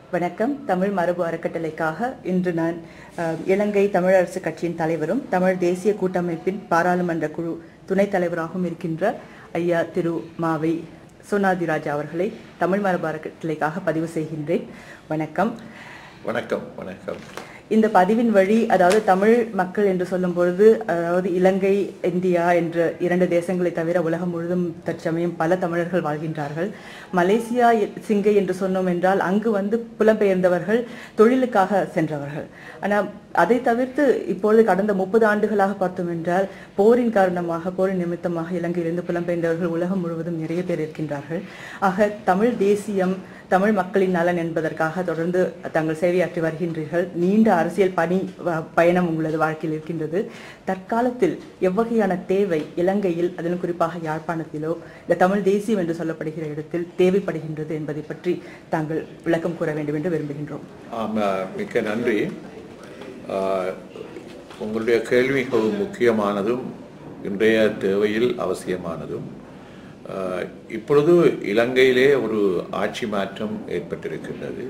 வணக்கம் தமிழ் மரபு அறக்கட்டளைக்காக இன்று நான் அஹ், இலங்கை தமிழரசு கட்சியின் தலைவரும் தமிழ் தேசிய கூட்டமைப்பின் பாராளுமன்ற குழு துணைத் தலைவராகவும் இருக்கின்ற ஐயா திரு மாவை சோனாதிராஜா அவர்களை தமிழ் மரபு அறக்கட்டளைக்காக பதிவு செய்கின்றேன் வணக்கம் வணக்கம் வணக்கம் இந்த பதிவின் வழி அதாவது தமிழ் மக்கள் என்று சொல்லும் பொழுது அதாவது இலங்கை இந்தியா என்ற இரண்டு தேசங்களை தவிர உலகம் முழுதும் தற்சமயம் பல தமிழர்கள் வாழ்கின்றார்கள் மலேசியா சிங்கை என்று சொன்னோம் என்றால் அங்கு வந்து புலம்பெயர்ந்தவர்கள் தொழிலுக்காக சென்றவர்கள் ஆனால் அதை தவிர்த்து இப்பொழுது கடந்த முப்பது ஆண்டுகளாக பார்த்தோம் என்றால் போரின் காரணமாக போரின் நிமித்தமாக இலங்கையிலிருந்து புலம்பெயர்ந்தவர்கள் உலகம் முழுவதும் நிறைய பேர் இருக்கின்றார்கள் ஆக தமிழ் தேசியம் தமிழ் மக்களின் நலன் என்பதற்காக தொடர்ந்து தங்கள் சேவையாற்றி வருகின்றீர்கள் நீண்ட அரசியல் பணி வ- பயணம் உங்களது வாழ்க்கையில் இருக்கின்றது தற்காலத்தில் எவ்வகையான தேவை இலங்கையில் அதிலும் குறிப்பாக யாழ்ப்பாணத்திலோ இந்த தமிழ் தேசியம் என்று சொல்லப்படுகிற இடத்தில் தேவைப்படுகின்றது என்பதை பற்றி தாங்கள் விளக்கம் கூற வேண்டும் என்று விரும்புகின்றோம் ஆம், ஆ, மிக்க நன்றி ஆ, உங்களுடைய கேள்வி மிகவும் முக்கியமானதும் இன்றைய தேவையில் அவசியமானதும் ஆ, இப்பொழுது இலங்கையிலே ஒரு ஆட்சி மாற்றம் ஏற்பட்டிருக்கின்றது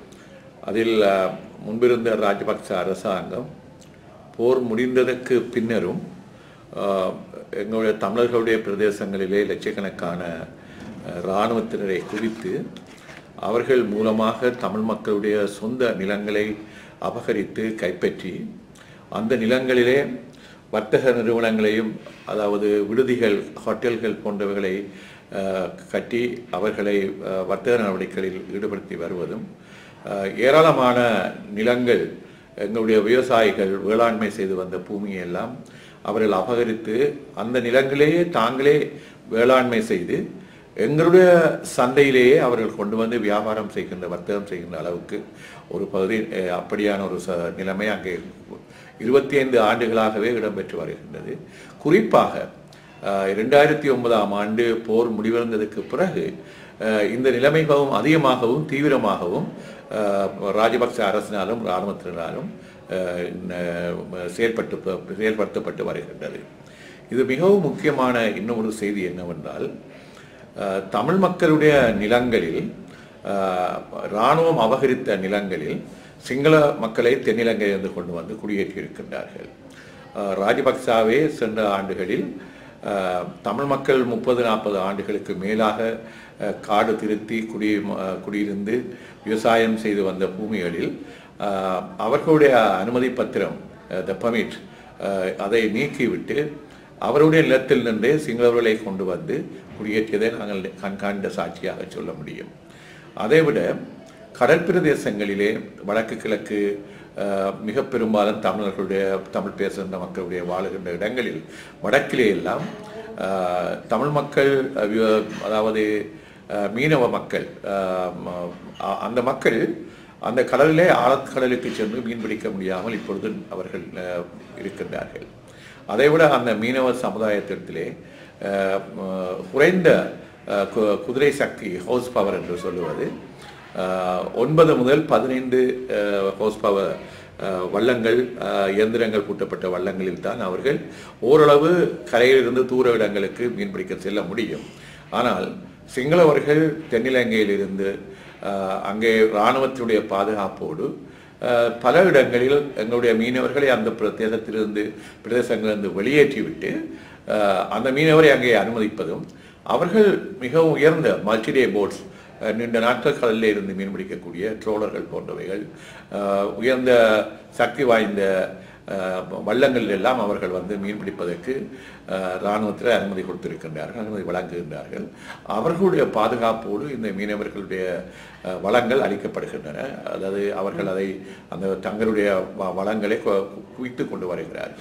அதில் ஆ, முன்பிருந்த ராஜபக்ச அரசாங்கம் போர் முடிந்ததற்கு பின்னரும் ஆஹ், எங்களுடைய தமிழர்களுடைய பிரதேசங்களிலே லட்சக்கணக்கான அஹ், இராணுவத்தினரை குவித்து அவர்கள் மூலமாக தமிழ் மக்களுடைய சொந்த நிலங்களை அபகரித்து கைப்பற்றி அந்த நிலங்களிலே வர்த்தக நிறுவனங்களையும் அதாவது விடுதிகள் ஹோட்டல்கள் போன்றவைகளை அஹ், கட்டி அவர்களை அஹ், வர்த்தக நடவடிக்கைகளில் ஈடுபடுத்தி வருவதும் அஹ், ஏராளமான நிலங்கள் எங்களுடைய விவசாயிகள் வேளாண்மை செய்து வந்த பூமியை எல்லாம் அவர்கள் அபகரித்து அந்த நிலங்களையே தாங்களே வேளாண்மை செய்து எங்களுடைய சந்தையிலேயே அவர்கள் கொண்டு வந்து வியாபாரம் செய்கின்ற வர்த்தகம் செய்கின்ற அளவுக்கு ஒரு பகுதி அஹ், அப்படியான ஒரு ச நிலைமை அங்கே இருபத்தி ஐந்து ஆண்டுகளாகவே இடம்பெற்று வருகின்றது குறிப்பாக அஹ், இரண்டாயிரத்தி ஒன்பதாம் ஆண்டு போர் முடிவடைந்ததற்கு பிறகு அஹ், இந்த நிலைமை மிகவும் அதிகமாகவும் தீவிரமாகவும் அஹ், ராஜபக்ச அரசினாலும் இராணுவத்தினராலும் அஹ், ந- செயல்பட்டு செயல்படுத்தப்பட்டு வருகின்றது இது மிகவும் முக்கியமான இன்னும் ஒரு செய்தி என்னவென்றால் அஹ், தமிழ் மக்களுடைய நிலங்களில் அஹ், இராணுவம் அபகரித்த நிலங்களில் சிங்கள மக்களை தென்னிலங்கையிலிருந்து கொண்டு வந்து குடியேற்றி இருக்கின்றார்கள் அஹ், ராஜபக்சாவே சென்ற ஆண்டுகளில் அஹ், தமிழ் மக்கள் முப்பது நாற்பது ஆண்டுகளுக்கு மேலாக அஹ், காடு திருத்தி குடி அஹ், குடியிருந்து விவசாயம் செய்து வந்த பூமிகளில் அஹ், அவர்களுடைய அனுமதி பத்திரம் த பர்மிட் அதை நீக்கிவிட்டு அவருடைய நிலத்தில் நின்று சிங்களவர்களை கொண்டு வந்து குடியேற்றியதை நாங்கள் கண்காண்ட சாட்சியாக சொல்ல முடியும் அதைவிட கடற்பிரதேசங்களிலே வடக்கு கிழக்கு அஹ், மிக பெரும்பாலும் தமிழர்களுடைய தமிழ் பேசுகின்ற மக்களுடைய வாழுகின்ற இடங்களில் வடக்கிலே எல்லாம் அஹ், தமிழ் மக்கள் அஹ், வி- அதாவது அஹ், மீனவ மக்கள் அஹ், ம- அ- அந்த மக்கள் அந்த கடலிலே ஆழக்கடலுக்கு சென்று மீன் பிடிக்க முடியாமல் இப்பொழுது அவர்கள் அஹ், இருக்கின்றார்கள் அதைவிட அந்த மீனவ சமுதாயத்திலே அஹ், ம- குறைந்த அஹ், கு- குதிரை சக்தி ஹவுஸ் பவர் என்று சொல்லுவது அஹ், ஒன்பது முதல் பதினைந்து ஹவுஸ் பவர் வள்ளங்கள் அஹ், இயந்திரங்கள் பூட்டப்பட்ட வள்ளங்களில் தான் அவர்கள் ஓரளவு கரையிலிருந்து தூர இடங்களுக்கு மீன்பிடிக்க செல்ல முடியும் ஆனால் சிங்களவர்கள் தென்னிலங்கையிலிருந்து அஹ், அங்கே இராணுவத்தினுடைய பாதுகாப்போடு அஹ், பல இடங்களில் எங்களுடைய மீனவர்களை அந்த பிரதேசத்திலிருந்து பிரதேசங்களிலிருந்து வெளியேற்றிவிட்டு அஹ், அந்த மீனவரை அங்கே அனுமதிப்பதும் அவர்கள் மிகவும் உயர்ந்த மல்டிடே போட்ஸ் நீண்ட நாட்கள் கடலில் இருந்து மீன் பிடிக்கக்கூடிய ட்ரோலர்கள் போன்றவைகள் அஹ், உயர்ந்த சக்தி வாய்ந்த அஹ், வள்ளங்களில் எல்லாம் அவர்கள் வந்து மீன் பிடிப்பதற்கு அஹ், இராணுவத்தில் அனுமதி கொடுத்திருக்கின்றார்கள் அனுமதி வழங்குகின்றார்கள் அவர்களுடைய பாதுகாப்போடு இந்த மீனவர்களுடைய அஹ், வளங்கள் அளிக்கப்படுகின்றன அதாவது அவர்கள் அதை அந்த தங்களுடைய வ- வளங்களை கு- குவித்து கொண்டு வருகிறார்கள்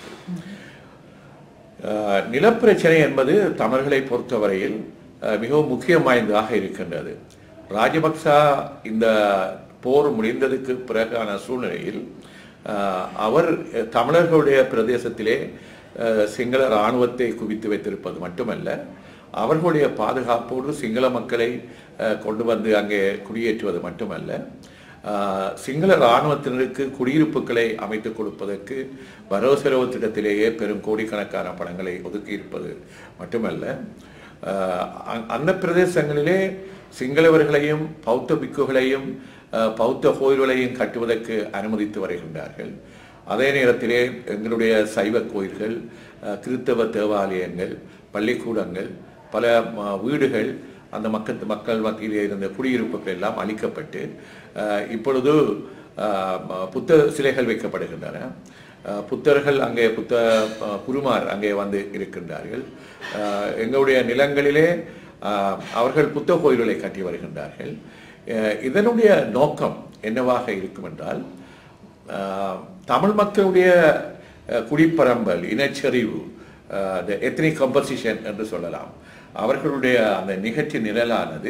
அஹ், நிலப்பிரச்சனை என்பது தமிழர்களை பொறுத்தவரையில் அஹ், மிகவும் முக்கியம் வாய்ந்ததாக இருக்கின்றது ராஜபக்சா இந்த போர் முடிந்ததுக்கு பிறகான சூழ்நிலையில் அஹ், அவர் அஹ், தமிழர்களுடைய பிரதேசத்திலே அஹ், சிங்கள இராணுவத்தை குவித்து வைத்திருப்பது மட்டுமல்ல அவர்களுடைய பாதுகாப்போடு சிங்கள மக்களை அஹ், கொண்டு வந்து அங்கே குடியேற்றுவது மட்டுமல்ல ஆஹ், சிங்கள இராணுவத்தினருக்கு குடியிருப்புகளை அமைத்துக் கொடுப்பதற்கு வரவு செலவு திட்டத்திலேயே பெரும் கோடிக்கணக்கான பணங்களை ஒதுக்கியிருப்பது மட்டுமல்ல ஆஹ், அ- அந்த பிரதேசங்களிலே சிங்களவர்களையும் பௌத்த பிக்குகளையும் அஹ், பௌத்த கோயில்களையும் கட்டுவதற்கு அனுமதித்து வருகின்றார்கள் அதே நேரத்திலே எங்களுடைய சைவ கோயில்கள் அஹ், கிறித்தவ தேவாலயங்கள் பள்ளிக்கூடங்கள் பல ம- வீடுகள் அந்த மக்கள் மக்கள் மத்தியிலே இருந்த குடியிருப்புகள் எல்லாம் அழிக்கப்பட்டு அஹ், இப்பொழுது அஹ், ம- புத்த சிலைகள் வைக்கப்படுகின்றன அஹ், புத்தர்கள் அங்கே புத்த அஹ், குருமார் அங்கே வந்து இருக்கின்றார்கள் அஹ், எங்களுடைய நிலங்களிலே அஹ், அவர்கள் புத்த கோயில்களை கட்டி வருகின்றார்கள் அஹ், இதனுடைய நோக்கம் என்னவாக இருக்கும் என்றால் அஹ், தமிழ் மக்களுடைய அஹ், குடிப்பரம்பல் இனச்சரிவு த எத்னிக் கம்போசிஷன் என்று சொல்லலாம் அவர்களுடைய அந்த நிகழ்ச்சி நிரலானது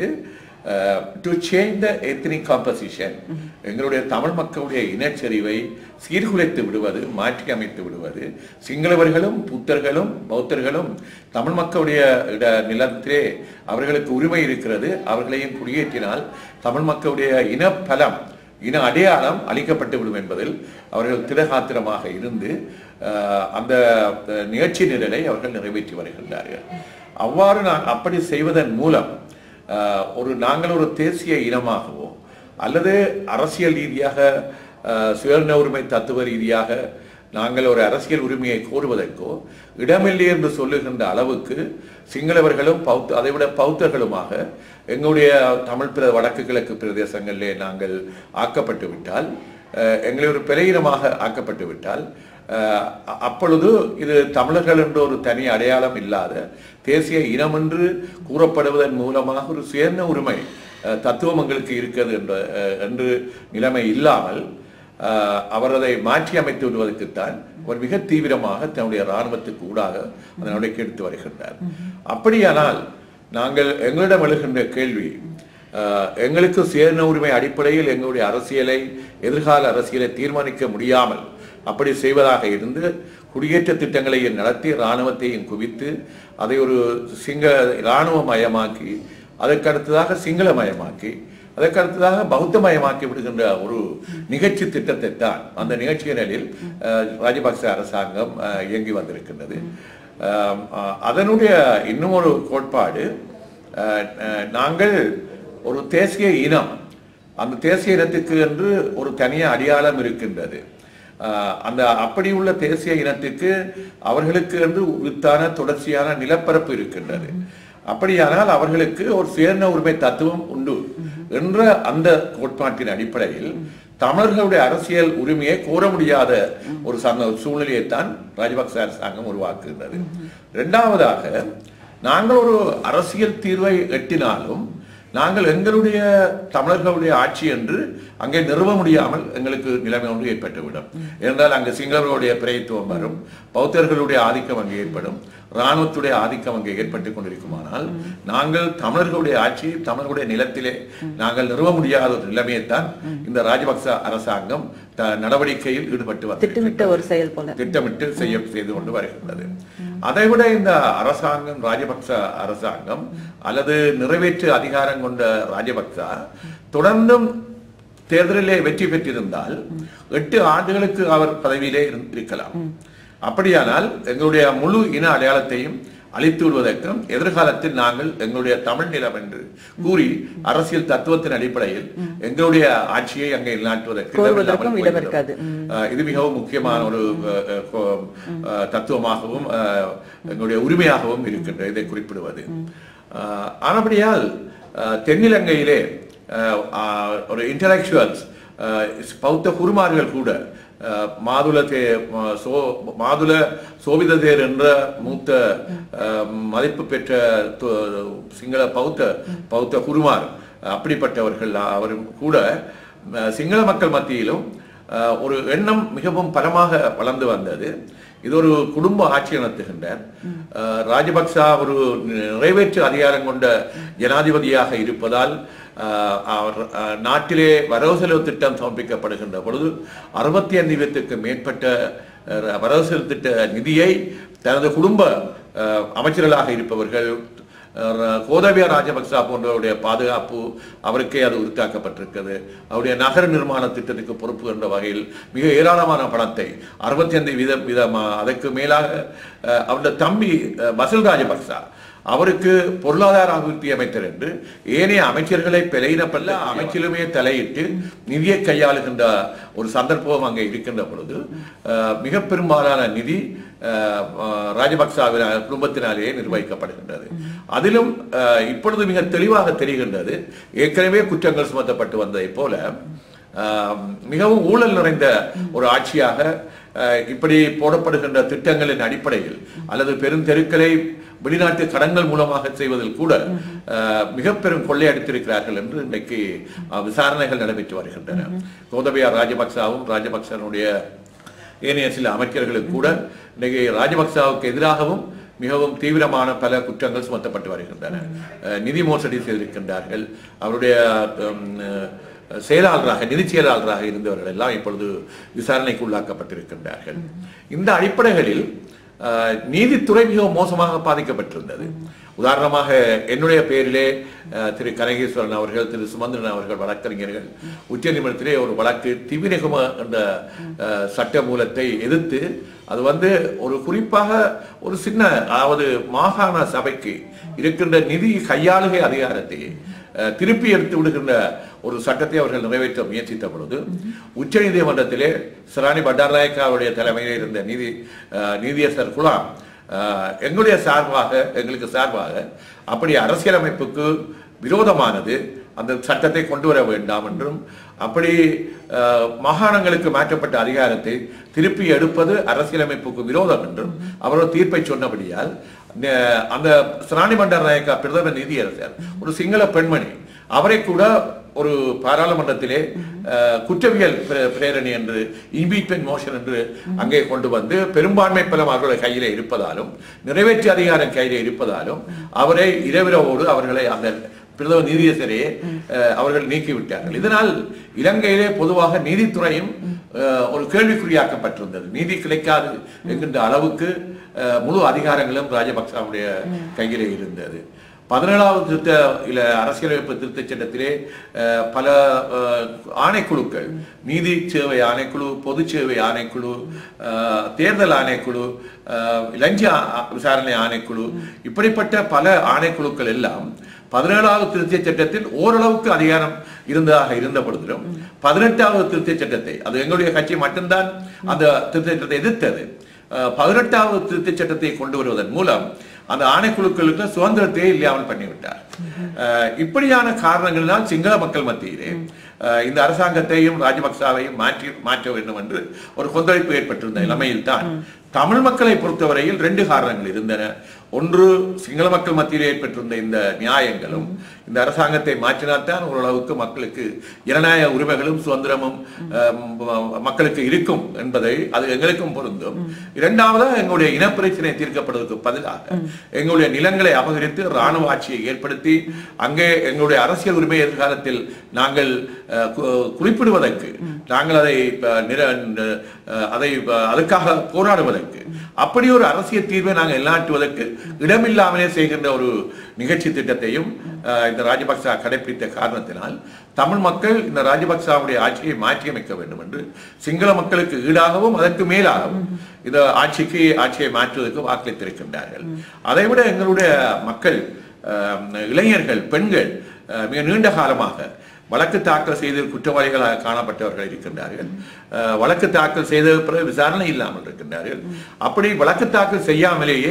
to change the ethnic composition எங்களுடைய தமிழ் மக்களுடைய இனச்சரிவை சீர்குலைத்து விடுவது மாற்றி அமைத்து விடுவது சிங்களவர்களும் புத்தர்களும் பௌத்தர்களும் தமிழ் மக்களுடைய இட நிலத்திலே அவர்களுக்கு உரிமை இருக்கிறது அவர்களையும் குடியேற்றினால் தமிழ் மக்களுடைய இனப்பலம் இன அடையாளம் அளிக்கப்பட்டு விடும் என்பதில் அவர்கள் திடகாத்திரமாக இருந்து அஹ், அந்த அஹ், நிகழ்ச்சி நிரலை அவர்கள் நிறைவேற்றி வருகின்றார்கள் அவ்வாறு நான் அப்படி செய்வதன் மூலம் அஹ், ஒரு நாங்கள் ஒரு தேசிய இனமாகவோ அல்லது அரசியல் ரீதியாக அஹ், சுயநல உரிமை தத்துவ ரீதியாக நாங்கள் ஒரு அரசியல் உரிமையை கோருவதற்கோ இடமில்லை என்று சொல்லுகின்ற அளவுக்கு சிங்களவர்களும் பௌத்த அதைவிட பௌத்தர்களுமாக எங்களுடைய தமிழ் பிர வடக்கு கிழக்கு பிரதேசங்களிலே நாங்கள் ஆக்கப்பட்டு விட்டால் அஹ், எங்களை ஒரு பிழையினமாக ஆக்கப்பட்டு விட்டால் அஹ், அ- அப்பொழுது இது தமிழர்கள் என்ற ஒரு தனி அடையாளம் இல்லாத தேசிய இனம் என்று கூறப்படுவதன் மூலமாக ஒரு சுயண்ண உரிமை அஹ், தத்துவம் எங்களுக்கு இருக்கிறது என்ற அஹ், என்று நிலைமை இல்லாமல் ஆஹ் அவர் அதை மாற்றி அமைத்து விடுவதற்குத்தான் அவர் மிக தீவிரமாக தன்னுடைய இராணுவத்துக்கு ஊடாக அந்த நடவடிக்கை எடுத்து வருகின்றார் அப்படியானால் நாங்கள் எங்களிடம் எழுகின்ற கேள்வி ஆஹ் எங்களுக்கு சுயநல உரிமை அடிப்படையில் எங்களுடைய அரசியலை எதிர்கால அரசியலை தீர்மானிக்க முடியாமல் அப்படி செய்வதாக இருந்து குடியேற்ற திட்டங்களை நடத்தி இராணுவத்தையும் குவித்து அதை ஒரு சிங்க இராணுவமயமாக்கி அதற்கடுத்ததாக சிங்களமயமாக்கி அதற்கு அடுத்ததாக பௌத்தமயமாக்கி விடுகின்ற ஒரு நிகழ்ச்சி திட்டத்தை தான் அந்த நிகழ்ச்சியினரில் அஹ், ராஜபக்ச அரசாங்கம் அஹ், இயங்கி வந்திருக்கின்றது அஹ், அஹ், அதனுடைய இன்னும் ஒரு கோட்பாடு அஹ், அஹ், நாங்கள் ஒரு தேசிய இனம் அந்த தேசிய இனத்துக்கு என்று ஒரு தனிய அடையாளம் இருக்கின்றது அஹ், அந்த அப்படி உள்ள தேசிய இனத்துக்கு அவர்களுக்கு என்று உரித்தான தொடர்ச்சியான நிலப்பரப்பு இருக்கின்றது அப்படியானால் அவர்களுக்கு ஒரு சுயநல உரிமை தத்துவம் உண்டு என்ற அந்த கோட்பாட்டின் அடிப்படையில் தமிழர்களுடைய அரசியல் உரிமையை கோர முடியாத ஒரு சங்க சூழ்நிலையைத்தான் ராஜபக்ச அரசாங்கம் உருவாக்குகின்றது இரண்டாவதாக நாங்கள் ஒரு அரசியல் தீர்வை எட்டினாலும் நாங்கள் எங்களுடைய தமிழர்களுடைய ஆட்சி என்று அங்கே நிறுவ முடியாமல் எங்களுக்கு நிலைமை ஒன்று ஏற்பட்டுவிடும் என்றால் அங்கு சிங்களர்களுடைய பிரயத்துவம் வரும் பௌத்தர்களுடைய ஆதிக்கம் அங்கே ஏற்படும் இராணுவத்துடைய ஆதிக்கம் அங்கே ஏற்பட்டுக் கொண்டிருக்குமானால் நாங்கள் தமிழர்களுடைய ஆட்சி தமிழர்களுடைய நிலத்திலே நாங்கள் நிறுவ முடியாத ஒரு நிலைமையைத்தான் இந்த ராஜபக்ச அரசாங்கம் த- நடவடிக்கையில் ஈடுபட்டு திட்டமிட்ட வந்திருக்கின்றது. ஒரு செயல் போல திட்டமிட்டு செய்ய செய்து கொண்டு வருகின்றது அதைவிட இந்த அரசாங்கம் ராஜபக்ச அரசாங்கம் அல்லது நிறைவேற்று அதிகாரம் கொண்ட ராஜபக்சா தொடர்ந்தும் தேர்தலிலே வெற்றி பெற்றிருந்தால் எட்டு ஆண்டுகளுக்கு அவர் பதவியிலே இருந்து- இருக்கலாம் அப்படியானால் எங்களுடைய முழு இன அடையாளத்தையும் அழித்து விடுவதற்கும் எதிர்காலத்தில் நாங்கள் எங்களுடைய தமிழ் நிலம் என்று கூறி அரசியல் தத்துவத்தின் அடிப்படையில் எங்களுடைய ஆட்சியை அங்கே நாட்டுவதற்கு கோருவதற்கும் இடமில்லாமல் இடம் இருக்காது. போய்விடும். அஹ் இது மிகவும் முக்கியமான ஒரு அஹ், அஹ், கோ- அஹ், தத்துவமாகவும் அஹ், எங்களுடைய உரிமையாகவும் இருக்கின்ற இதை குறிப்பிடுவது அஹ், ஆனபடியால் அஹ், தென்னிலங்கையிலே அஹ், அஹ், ஒரு இன்டலெக்சுவல்ஸ் பௌத்த குருமார்கள் கூட அஹ், மாதுள தே ம- சோ மாதுள சோபித தேர் என்ற மூத்த அஹ், மதிப்பு பெற்ற து- சிங்கள பௌத்த பௌத்த குருமார் அப்படிப்பட்டவர்கள் அவரும் கூட அஹ், சிங்கள மக்கள் மத்தியிலும் அஹ், ஒரு எண்ணம் மிகவும் பலமாக வளர்ந்து வந்தது இது ஒரு குடும்ப ஆட்சி நடத்துகின்றார் அஹ், ராஜபக்சா ஒரு நிறைவேற்று அதிகாரம் கொண்ட ஜனாதிபதியாக இருப்பதால் அஹ், அவர் அஹ், நாட்டிலே வரவு செலவு திட்டம் சமர்ப்பிக்கப்படுகின்ற பொழுது அறுபத்தி ஐந்து வீதத்துக்கு மேற்பட்ட அஹ், வரவு செலவு திட்ட நிதியை தனது குடும்ப அஹ், அமைச்சர்களாக இருப்பவர்கள் அஹ் கோதபியா ராஜபக்சா போன்றவருடைய பாதுகாப்பு அவருக்கே அது உறுத்தாக்கப்பட்டிருக்கிறது அவருடைய நகர நிர்மாண திட்டத்துக்கு பொறுப்பு என்ற வகையில் மிக ஏராளமான பணத்தை அறுபத்தி ஐந்து வீதம் வீதமா அதற்கு மேலாக அஹ், அவருடைய தம்பி அஹ், பசில் ராஜபக்சா அவருக்கு பொருளாதார அபிவிருத்தி அமைச்சர் என்று ஏனைய அமைச்சர்களை பிழையினப்பல்ல அமைச்சிலுமே தலையிட்டு நிதியை கையாளுகின்ற ஒரு சந்தர்ப்பம் அங்கே இருக்கின்ற பொழுது அஹ், மிக பெரும்பாலான நிதி அஹ், அஹ், ராஜபக்சவின் குடும்பத்தினாலேயே நிர்வகிக்கப்படுகின்றது அதிலும் அஹ், இப்பொழுது மிக தெளிவாக தெரிகின்றது ஏற்கனவே குற்றங்கள் சுமத்தப்பட்டு வந்ததைப் போல அஹ், மிகவும் ஊழல் நிறைந்த ஒரு ஆட்சியாக அஹ், இப்படி போடப்படுகின்ற திட்டங்களின் அடிப்படையில் அல்லது பெருந்தெருக்களை வெளிநாட்டு கடன்கள் மூலமாக செய்வதில் கூட அஹ், மிக பெரும் கொள்ளையடித்திருக்கிறார்கள் என்று இன்றைக்கு அஹ், விசாரணைகள் நடைபெற்று வருகின்றன கோதபயா ராஜபக்சாவும் ராஜபக்சனுடைய ஏனைய சில அமைச்சர்களுக்கு கூட இன்னைக்கு ராஜபக்சாவுக்கு எதிராகவும் மிகவும் தீவிரமான பல குற்றங்கள் சுமத்தப்பட்டு வருகின்றன அஹ், நிதி மோசடி செய்திருக்கின்றார்கள் அவருடைய உம், அஹ், செயலாளராக நிதி செயலாளராக இருந்தவர்கள் எல்லாம் இப்பொழுது விசாரணைக்கு உள்ளாக்கப்பட்டிருக்கின்றார்கள் இந்த அடிப்படைகளில் அஹ், நீதித்துறை மிகவும் மோசமாக பாதிக்கப்பட்டிருந்தது உதாரணமாக என்னுடைய பெயரிலே அஹ், திரு கனகேஸ்வரன் அவர்கள் திரு சுமந்திரன் அவர்கள் வழக்கறிஞர்கள் உச்சநீதிமன்றத்திலே ஒரு வழக்கு திவிநெகும என்ற அஹ், சட்ட மூலத்தை எதிர்த்து அது வந்து ஒரு குறிப்பாக ஒரு சின்ன அதாவது மாகாண சபைக்கு இருக்கின்ற நிதி கையாளுகை அதிகாரத்தை அஹ், திருப்பி எடுத்து விடுகின்ற ஒரு சட்டத்தை அவர்கள் நிறைவேற்ற முயற்சித்த பொழுது உச்ச நீதிமன்றத்திலே சிராணி பண்டாரநாயக்கா அவருடைய தலைமையில் இருந்த நீதி அஹ், நீதியரசர் குலாம் அஹ், எங்களுடைய சார்பாக எங்களுக்கு சார்பாக அப்படி அரசியலமைப்புக்கு விரோதமானது அந்த சட்டத்தை கொண்டு வர வேண்டாம் என்றும் அப்படி அஹ், மாகாணங்களுக்கு மாற்றப்பட்ட அதிகாரத்தை திருப்பி எடுப்பது அரசியலமைப்புக்கு விரோதம் என்றும் அவர் தீர்ப்பை சொன்னபடியால் ந- அந்த சிராணி பண்டார் நாயக்கா பிரதம நீதியரசர் ஒரு சிங்கள பெண்மணி அவரை கூட ஒரு பாராளுமன்றத்திலே அஹ், குற்றவியல் பிர- பிரேரணை என்று இம்பீச்மெண்ட் மோஷன் என்று அங்கே கொண்டு வந்து பெரும்பான்மை பலம் அவர்களுடைய கையிலே இருப்பதாலும் நிறைவேற்று அதிகாரம் கையிலே இருப்பதாலும் அவரை இரவிரவோடு அவர்களை அந்த பிரதம நீதியரசரையே அஹ், அவர்கள் நீக்கிவிட்டார்கள் இதனால் இலங்கையிலே பொதுவாக நீதித்துறையும் அஹ், ஒரு கேள்விக்குறியாக்கப்பட்டிருந்தது நீதி கிடைக்காது என்கின்ற அளவுக்கு அஹ், முழு அதிகாரங்களும் ராஜபக்சாவுடைய கையிலே இருந்தது பதினேழாவது திருத்த இல்ல அரசியலமைப்பு திருத்த சட்டத்திலே அஹ், பல அஹ், ஆணைக்குழுக்கள் நீதி சேவை ஆணைக்குழு பொது சேவை ஆணைக்குழு அஹ், தேர்தல் ஆணைக்குழு அஹ், லஞ்ச ஆ- விசாரணை ஆணைக்குழு இப்படிப்பட்ட பல ஆணைக்குழுக்கள் எல்லாம் பதினேழாவது திருத்திய சட்டத்தில் ஓரளவுக்கு அதிகாரம் இருந்ததாக இருந்த பொழுதிலும் பதினெட்டாவது திருத்திய சட்டத்தை அது எங்களுடைய கட்சி மட்டும்தான் அந்த திருத்த சட்டத்தை எதிர்த்தது அஹ், பதினெட்டாவது திருத்த சட்டத்தை கொண்டு வருவதன் மூலம் அந்த ஆணைக்குழுக்களுக்கு சுதந்திரத்தையே இல்லாமல் பண்ணிவிட்டார் அஹ், இப்படியான காரணங்களினால் சிங்கள மக்கள் மத்தியிலே அஹ், இந்த அரசாங்கத்தையும் ராஜபக்சாவையும் மாற்றி மாற்ற வேண்டும் என்று ஒரு கொந்தளிப்பு ஏற்பட்டிருந்த நிலைமையில் தான் தமிழ் மக்களை பொறுத்தவரையில் ரெண்டு காரணங்கள் இருந்தன ஒன்று சிங்கள மக்கள் மத்தியில் ஏற்பட்டிருந்த இந்த நியாயங்களும் இந்த அரசாங்கத்தை மாற்றினால்தான் ஓரளவுக்கு மக்களுக்கு ஜனநாயக உரிமைகளும் சுதந்திரமும் அஹ், ம- மக்களுக்கு இருக்கும் என்பதை அது எங்களுக்கும் பொருந்தும் இரண்டாவதாக எங்களுடைய இனப்பிரச்சனை தீர்க்கப்படுவதற்கு பதிலாக எங்களுடைய நிலங்களை அபகரித்து ராணுவ ஆட்சியை ஏற்படுத்தி அங்கே எங்களுடைய அரசியல் உரிமை எதிர்காலத்தில் நாங்கள் அஹ், கு- குறிப்பிடுவதற்கு நாங்கள் அதை அஹ், நிர- அஹ், அதை அஹ், அதுக்காக போராடுவதற்கு அப்படி ஒரு அரசியல் தீர்வை நாங்கள் எல்லாம் இடமில்லாமலே செய்கின்ற ஒரு நிகழ்ச்சி திட்டத்தையும் அஹ், இந்த ராஜபக்சா கடைபிடித்த காரணத்தினால் தமிழ் மக்கள் இந்த ராஜபக்சாவுடைய ஆட்சியை மாற்றியமைக்க வேண்டும் என்று சிங்கள மக்களுக்கு ஈடாகவும் அதற்கு மேலாகவும் இந்த ஆட்சிக்கு ஆட்சியை மாற்றுவதற்கு வாக்களித்திருக்கின்றார்கள் அதைவிட எங்களுடைய மக்கள் அஹ், இளைஞர்கள் பெண்கள் அஹ், மிக நீண்ட காலமாக வழக்கு தாக்கல் செய்து குற்றவாளிகளாக காணப்பட்டவர்கள் இருக்கின்றார்கள் அஹ், வழக்கு தாக்கல் செய்த பிறகு விசாரணை இல்லாமல் இருக்கின்றார்கள் அப்படி வழக்கு தாக்கல் செய்யாமலேயே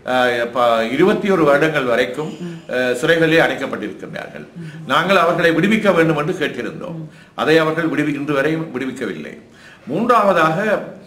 இருபத்தி ஒரு வருடங்கள் வரைக்கும் அஹ், சிறைகளிலே அடைக்கப்பட்டிருக்கின்றார்கள் நாங்கள் அவர்களை விடுவிக்க வேண்டும் என்று கேட்டிருந்தோம் அதை அவர்கள் விடுவி இன்று வரையும் விடுவிக்கவில்லை மூன்றாவதாக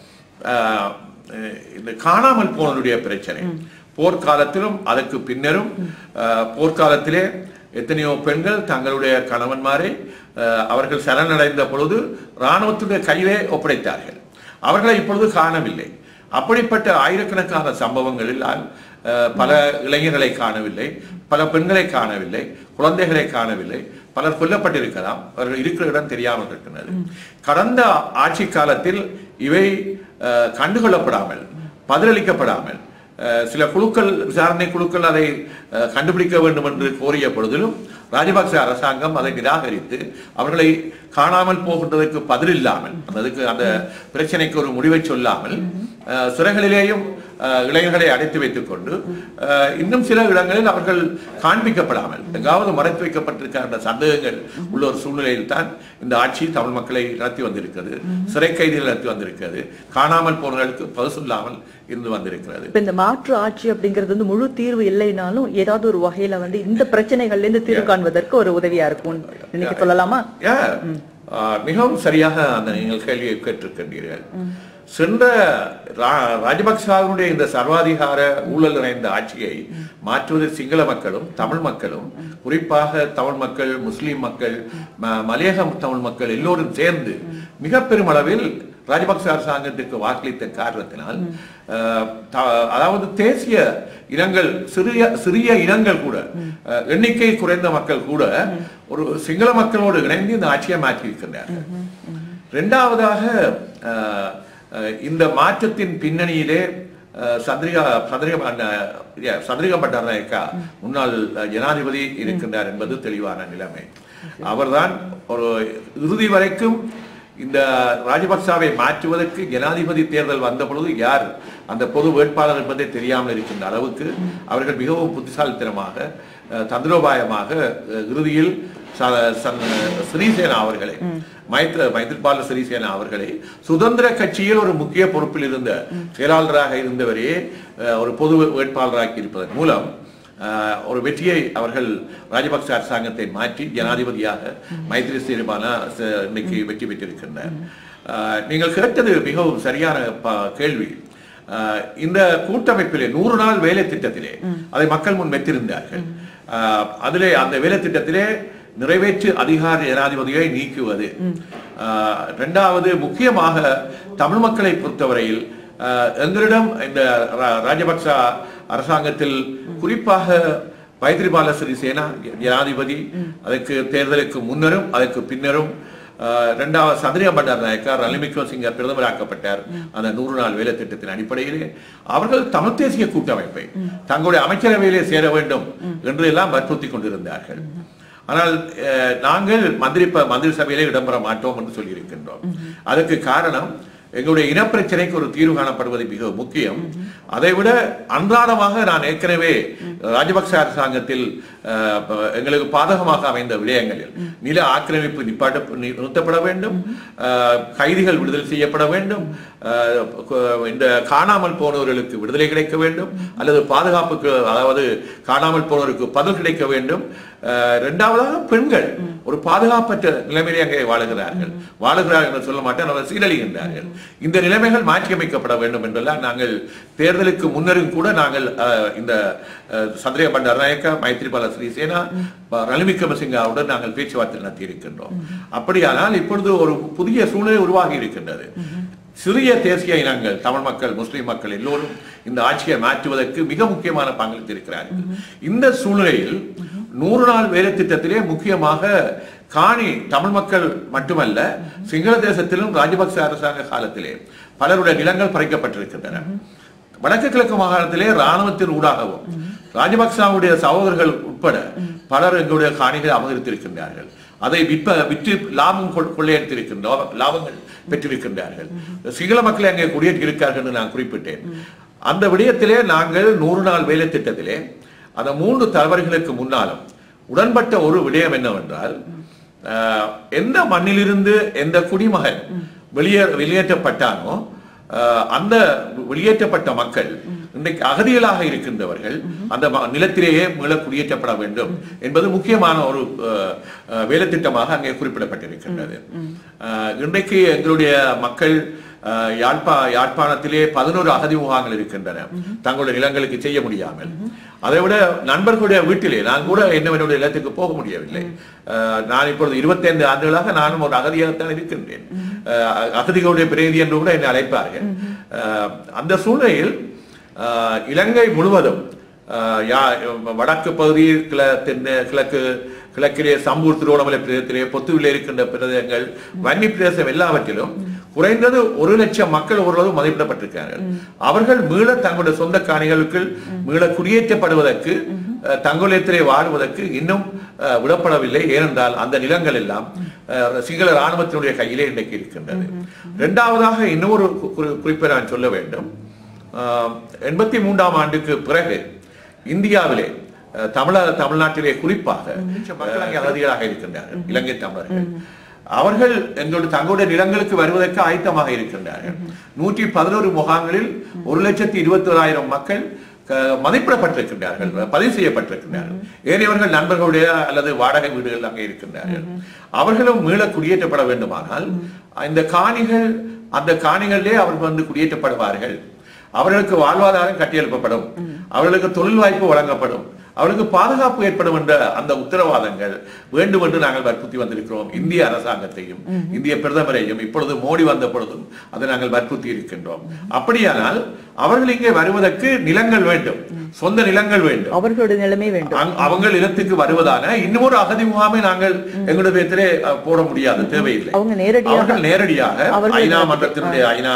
அஹ், இந்த காணாமல் போனதுடைய பிரச்சனை போர்க்காலத்திலும் அதற்கு பின்னரும் அஹ், போர்க்காலத்திலே எத்தனையோ பெண்கள் தங்களுடைய கணவன்மாரை அஹ், அவர்கள் சரணடைந்த பொழுது இராணுவத்துடைய கையிலே ஒப்படைத்தார்கள் அவர்களை இப்பொழுது காணவில்லை அப்படிப்பட்ட ஆயிரக்கணக்கான சம்பவங்களில் அஹ், பல இளைஞர்களை காணவில்லை பல பெண்களை காணவில்லை குழந்தைகளை காணவில்லை பலர் கொல்லப்பட்டிருக்கலாம் அவர்கள் இருக்கிற இடம் தெரியாமல் இருக்கிறது கடந்த ஆட்சி காலத்தில் இவை அஹ், கண்டுகொள்ளப்படாமல் பதிலளிக்கப்படாமல் அஹ், சில குழுக்கள் விசாரணை குழுக்கள் அதை அஹ், கண்டுபிடிக்க வேண்டும் என்று கோரிய பொழுதிலும் ராஜபக்ச அரசாங்கம் அதை நிராகரித்து அவர்களை காணாமல் போகின்றதற்கு பதில் இல்லாமல் அதுக்கு அந்த பிரச்சனைக்கு ஒரு முடிவை சொல்லாமல் அஹ், சிறைகளிலேயும் அஹ், இளைஞர்களை அடைத்து வைத்துக் கொண்டு அஹ், இன்னும் சில இடங்களில் அவர்கள் காண்பிக்கப்படாமல் எங்காவது மறைத்து வைக்கப்பட்டிருக்கிற என்ற சந்தேகங்கள் உள்ள ஒரு சூழ்நிலையில் தான் இந்த ஆட்சி தமிழ் மக்களை நடத்தி வந்திருக்கிறது சிறை கைதிகள் நடத்தி வந்திருக்கிறது காணாமல் போனவர்களுக்கு பகுசுல்லாமல் இருந்து வந்திருக்கிறது இப்ப இந்த மாற்று ஆட்சி அப்படிங்கிறது வந்து முழு தீர்வு இல்லைனாலும் ஏதாவது ஒரு வகையில வந்து இந்த பிரச்சனைகள்ல இருந்து தீர்வு காண்பதற்கு ஒரு உதவியா இருக்கும் இன்னைக்கு சொல்லலாமா Yeah. ஆஹ் மிகவும் சரியாக அந்த நீங்கள் கேள்வியை கேட்டிருக்கின்றீர்கள் சென்ற ரா- ராஜபக்சாவினுடைய இந்த சர்வாதிகார ஊழல் நிறைந்த ஆட்சியை மாற்றுவது சிங்கள மக்களும் தமிழ் மக்களும் குறிப்பாக தமிழ் மக்கள் முஸ்லிம் மக்கள் ம- மலையக தமிழ் மக்கள் எல்லோரும் சேர்ந்து மிக பெருமளவில் ராஜபக்ச அரசாங்கத்திற்கு வாக்களித்த காரணத்தினால் அஹ், த- அதாவது தேசிய இனங்கள் சிறிய சிறிய இனங்கள் கூட அஹ், எண்ணிக்கை குறைந்த மக்கள் கூட ஒரு சிங்கள மக்களோடு இணைந்து இந்த ஆட்சியை மாற்றி இருக்கின்றார்கள் இரண்டாவதாக அஹ், அஹ், இந்த மாற்றத்தின் பின்னணியிலே அஹ், சந்திரிகா சந்திரிகா அஹ், yeah, சந்திரிகா பண்டாரநாயக்கா முன்னாள் அஹ், ஜனாதிபதி இருக்கின்றார் என்பது தெளிவான நிலைமை அவர்தான் ஒரு இறுதி வரைக்கும் இந்த ராஜபக்சாவை மாற்றுவதற்கு ஜனாதிபதி தேர்தல் வந்த பொழுது யார் அந்த பொது வேட்பாளர் என்பதை தெரியாமல் இருக்கின்ற அளவுக்கு அவர்கள் மிகவும் புத்திசாலித்தனமாக அஹ், தந்திரோபாயமாக அஹ், இறுதியில் ச- சன்- சிறிசேனா அவர்களை மைத்ர மைத்ரிபால சிறிசேனா அவர்களை சுதந்திர கட்சியில் ஒரு முக்கிய பொறுப்பில் இருந்த செயலாளராக இருந்தவரே அஹ், ஒரு பொது வேட்பாளராக்கி இருப்பதன் மூலம் அஹ், ஒரு வெற்றியை அவர்கள் ராஜபக்ச அரசாங்கத்தை மாற்றி ஜனாதிபதியாக மைத்ரி சிறிபானா இன்னைக்கு வெற்றி பெற்றிருக்கின்றார் அஹ், நீங்கள் கேட்டது மிகவும் சரியான ப- கேள்வி அஹ், இந்த கூட்டமைப்பிலே நூறு நாள் வேலை திட்டத்திலே அதை மக்கள் முன் வைத்திருந்தார்கள் அஹ், அதிலே அந்த வேலை திட்டத்திலே நிறைவேற்று அதிகார ஜனாதிபதியை நீக்குவது அஹ், இரண்டாவது முக்கியமாக தமிழ் மக்களை பொறுத்தவரையில் அஹ், எங்களிடம் இந்த ரா- ராஜபக்ச அரசாங்கத்தில் குறிப்பாக மைத்ரிபால சிறிசேனா ஜனாதிபதி அதற்கு தேர்தலுக்கு முன்னரும் அதற்கு பின்னரும் அஹ், இரண்டாவது சந்திரிகா பண்டார் நாயக்கா ரணில் விக்ரமசிங்க பிரதமராக்கப்பட்டார் அந்த நூறு நாள் வேலை திட்டத்தின் அடிப்படையிலே அவர்கள் தமிழ் தேசிய கூட்டமைப்பை தங்களுடைய அமைச்சரவையிலே சேர வேண்டும் என்று எல்லாம் வற்புறுத்தி கொண்டிருந்தார்கள் ஆனால் அஹ், நாங்கள் மந்திரி ப- மந்திரி சபையிலே இடம்பெற மாட்டோம் என்று சொல்லியிருக்கின்றோம் அதற்கு காரணம் எங்களுடைய இனப்பிரச்சனைக்கு ஒரு தீர்வு காணப்படுவது மிக முக்கியம் அதைவிட அன்றாடமாக நான் ஏற்கனவே ராஜபக்ச அரசாங்கத்தில் அஹ், ப- எங்களுக்கு பாதகமாக அமைந்த விடயங்களில் நில ஆக்கிரமிப்பு நிப்பாட்ட நி- நிறுத்தப்பட வேண்டும் அஹ், கைதிகள் விடுதலை செய்யப்பட வேண்டும் அஹ், கு- இந்த காணாமல் போனவர்களுக்கு விடுதலை கிடைக்க வேண்டும் அல்லது பாதுகாப்புக்கு அதாவது காணாமல் போனவருக்கு பதில் கிடைக்க வேண்டும் அஹ், இரண்டாவதாக பெண்கள் ஒரு பாதுகாப்பற்ற நிலைமையிலே அங்கே வாழுகிறார்கள் வாழுகிறார்கள் என்று சொல்ல மாட்டேன் அவர்கள் சீரழிகின்றார்கள் இந்த நிலைமைகள் மாற்றியமைக்கப்பட வேண்டும் என்றெல்லாம் நாங்கள் தேர்தலுக்கு முன்னரும் கூட நாங்கள் அஹ், இந்த அஹ், சந்திரிகா பண்டாரநாயக்கா மைத்ரிபால சிறிசேனா ப- ரணில் விக்ரமசிங்காவுடன் நாங்கள் பேச்சுவார்த்தை நடத்தி இருக்கின்றோம் அப்படியானால் இப்பொழுது ஒரு புதிய சூழ்நிலை உருவாகி இருக்கின்றது சிறிய தேசிய இனங்கள் தமிழ் மக்கள் முஸ்லிம் மக்கள் எல்லோரும் இந்த ஆட்சியை மாற்றுவதற்கு மிக முக்கியமான பங்களித்திருக்கிறார்கள் இந்த சூழ்நிலையில் நூறு நாள் வேலை திட்டத்திலே முக்கியமாக காணி தமிழ் மக்கள் மட்டுமல்ல சிங்கள தேசத்திலும் ராஜபக்ச அரசாங்க காலத்திலே பலருடைய நிலங்கள் பறிக்கப்பட்டிருக்கின்றன வடக்கு கிழக்கு மாகாணத்திலே ராணுவத்தின் ஊடாகவும் ராஜபக்சாவுடைய சகோதரர்கள் உட்பட பலர் எங்களுடைய காணிகளை அபகரித்திருக்கின்றார்கள் அதை விற்ப விற்று லாபம் கொள்- கொள்ளையடித்திருக்கின்றோம் லாபங்கள் பெற்றிருக்கின்றார்கள் சிங்கள மக்களை அங்கே குடியேற்றி இருக்கார்கள் என்று நான் குறிப்பிட்டேன் அந்த விடயத்திலே நாங்கள் நூறு நாள் வேலை திட்டத்திலே அந்த மூன்று தலைவர்களுக்கு முன்னாலும் உடன்பட்ட ஒரு விடயம் என்னவென்றால் ஆஹ், எந்த மண்ணிலிருந்து எந்த குடிமகன் வெளியே வெளியேற்றப்பட்டானோ ஆஹ், அந்த வெளியேற்றப்பட்ட மக்கள் இன்றைக்கு அகதிகளாக இருக்கின்றவர்கள் அந்த ம- நிலத்திலேயே மீள குடியேற்றப்பட வேண்டும் என்பது முக்கியமான ஒரு ஆஹ், ஆஹ், வேலைத்திட்டமாக அங்கே குறிப்பிடப்பட்டிருக்கின்றது ஆஹ், இன்றைக்கு எங்களுடைய மக்கள் ஆஹ், யாழ்ப்பா யாழ்ப்பாணத்திலே பதினோரு அகதி முகாங்கள் இருக்கின்றன தங்களுடைய நிலங்களுக்கு செய்ய முடியாமல் அதை விட நண்பர்களுடைய வீட்டிலே நான் கூட என்னவென்னுடைய இல்லத்துக்கு போக முடியவில்லை ஆஹ், நான் இப்பொழுது இருபத்தைந்து ஆண்டுகளாக நானும் ஒரு அகதியாகத்தான் இருக்கின்றேன் ஆஹ், அகதிகளுடைய பிரதிநிதி என்று கூட என்னை அழைப்பார்கள் ஆஹ், அந்த சூழ்நிலையில் ஆஹ், இலங்கை முழுவதும் ஆஹ், யா- வடக்கு பகுதியில் கிழ தென்ன- கிழக்கு கிழக்கிலே சம்பூர் திருவண்ணாமலை பிரதேசத்திலே பொத்துவிலே இருக்கின்ற பிரதேசங்கள் வன்னி பிரதேசம் எல்லாவற்றிலும் குறைந்தது ஒரு லட்சம் மக்கள் ஓரளவு மதிப்பிடப்பட்டிருக்கிறார்கள் அவர்கள் மீள தங்களுடைய சொந்த காணிகளுக்கு மீள குடியேற்றப்படுவதற்கு அஹ், தங்களிடத்திலே வாழ்வதற்கு இன்னும் அஹ், விடப்படவில்லை ஏனென்றால் அந்த நிலங்கள் எல்லாம் அஹ், சிங்கள இராணுவத்தினுடைய கையிலே இன்றைக்கு இருக்கின்றது இரண்டாவதாக இன்னொரு கு- குறி- குறிப்பை நான் சொல்ல வேண்டும் எண்பத்தி மூன்றாம் ஆண்டுக்கு பிறகு இந்தியாவிலே அஹ், தமிழ தமிழ்நாட்டிலே குறிப்பாக மக்கள் அங்கே அகதிகளாக இருக்கின்றார்கள் இலங்கை தமிழர்கள் அவர்கள் எங்களுடைய தங்களுடைய நிலங்களுக்கு வருவதற்கு ஆயத்தமாக இருக்கின்றார்கள் நூற்றி பதினோரு முகாம்களில் ஒரு லட்சத்தி இருபத்தி ஓராயிரம் மக்கள் க- மதிப்பிடப்பட்டிருக்கின்றார்கள் பதிவு செய்யப்பட்டிருக்கின்றார்கள் ஏனையவர்கள் நண்பர்களுடைய அல்லது வாடகை வீடுகள் அங்கே இருக்கின்றார்கள் அவர்களும் மீள குடியேற்றப்பட வேண்டுமானால் இந்த காணிகள் அந்த காணிகளிலே அவர்கள் வந்து குடியேற்றப்படுவார்கள் அவர்களுக்கு வாழ்வாதாரம் கட்டியெழுப்பப்படும் அவர்களுக்கு தொழில் வாய்ப்பு வழங்கப்படும் அவர்களுக்கு பாதுகாப்பு ஏற்படும் என்ற அந்த உத்தரவாதங்கள் வேண்டும் என்று நாங்கள் வற்புறுத்தி வந்திருக்கிறோம் இந்திய அரசாங்கத்தையும் இந்திய பிரதமரையும் இப்பொழுது மோடி வந்த பொழுதும் அதை நாங்கள் வற்புறுத்தி இருக்கின்றோம் அப்படியானால் அவர்கள் இங்கே வருவதற்கு நிலங்கள் வேண்டும் சொந்த நிலங்கள் வேண்டும் அவர்களுடைய நிலைமை வேண்டும் அங்- அவங்க நிலத்துக்கு வருவதான இன்னும் ஒரு அகதி முகாமை நாங்கள் எங்களுடைய பேத்திலே அஹ், போட முடியாது தேவையில்லை அவங்க நேரடியாக அவர்கள் நேரடியாக அவர்கள் ஐநா மன்றத்தினுடைய ஐநா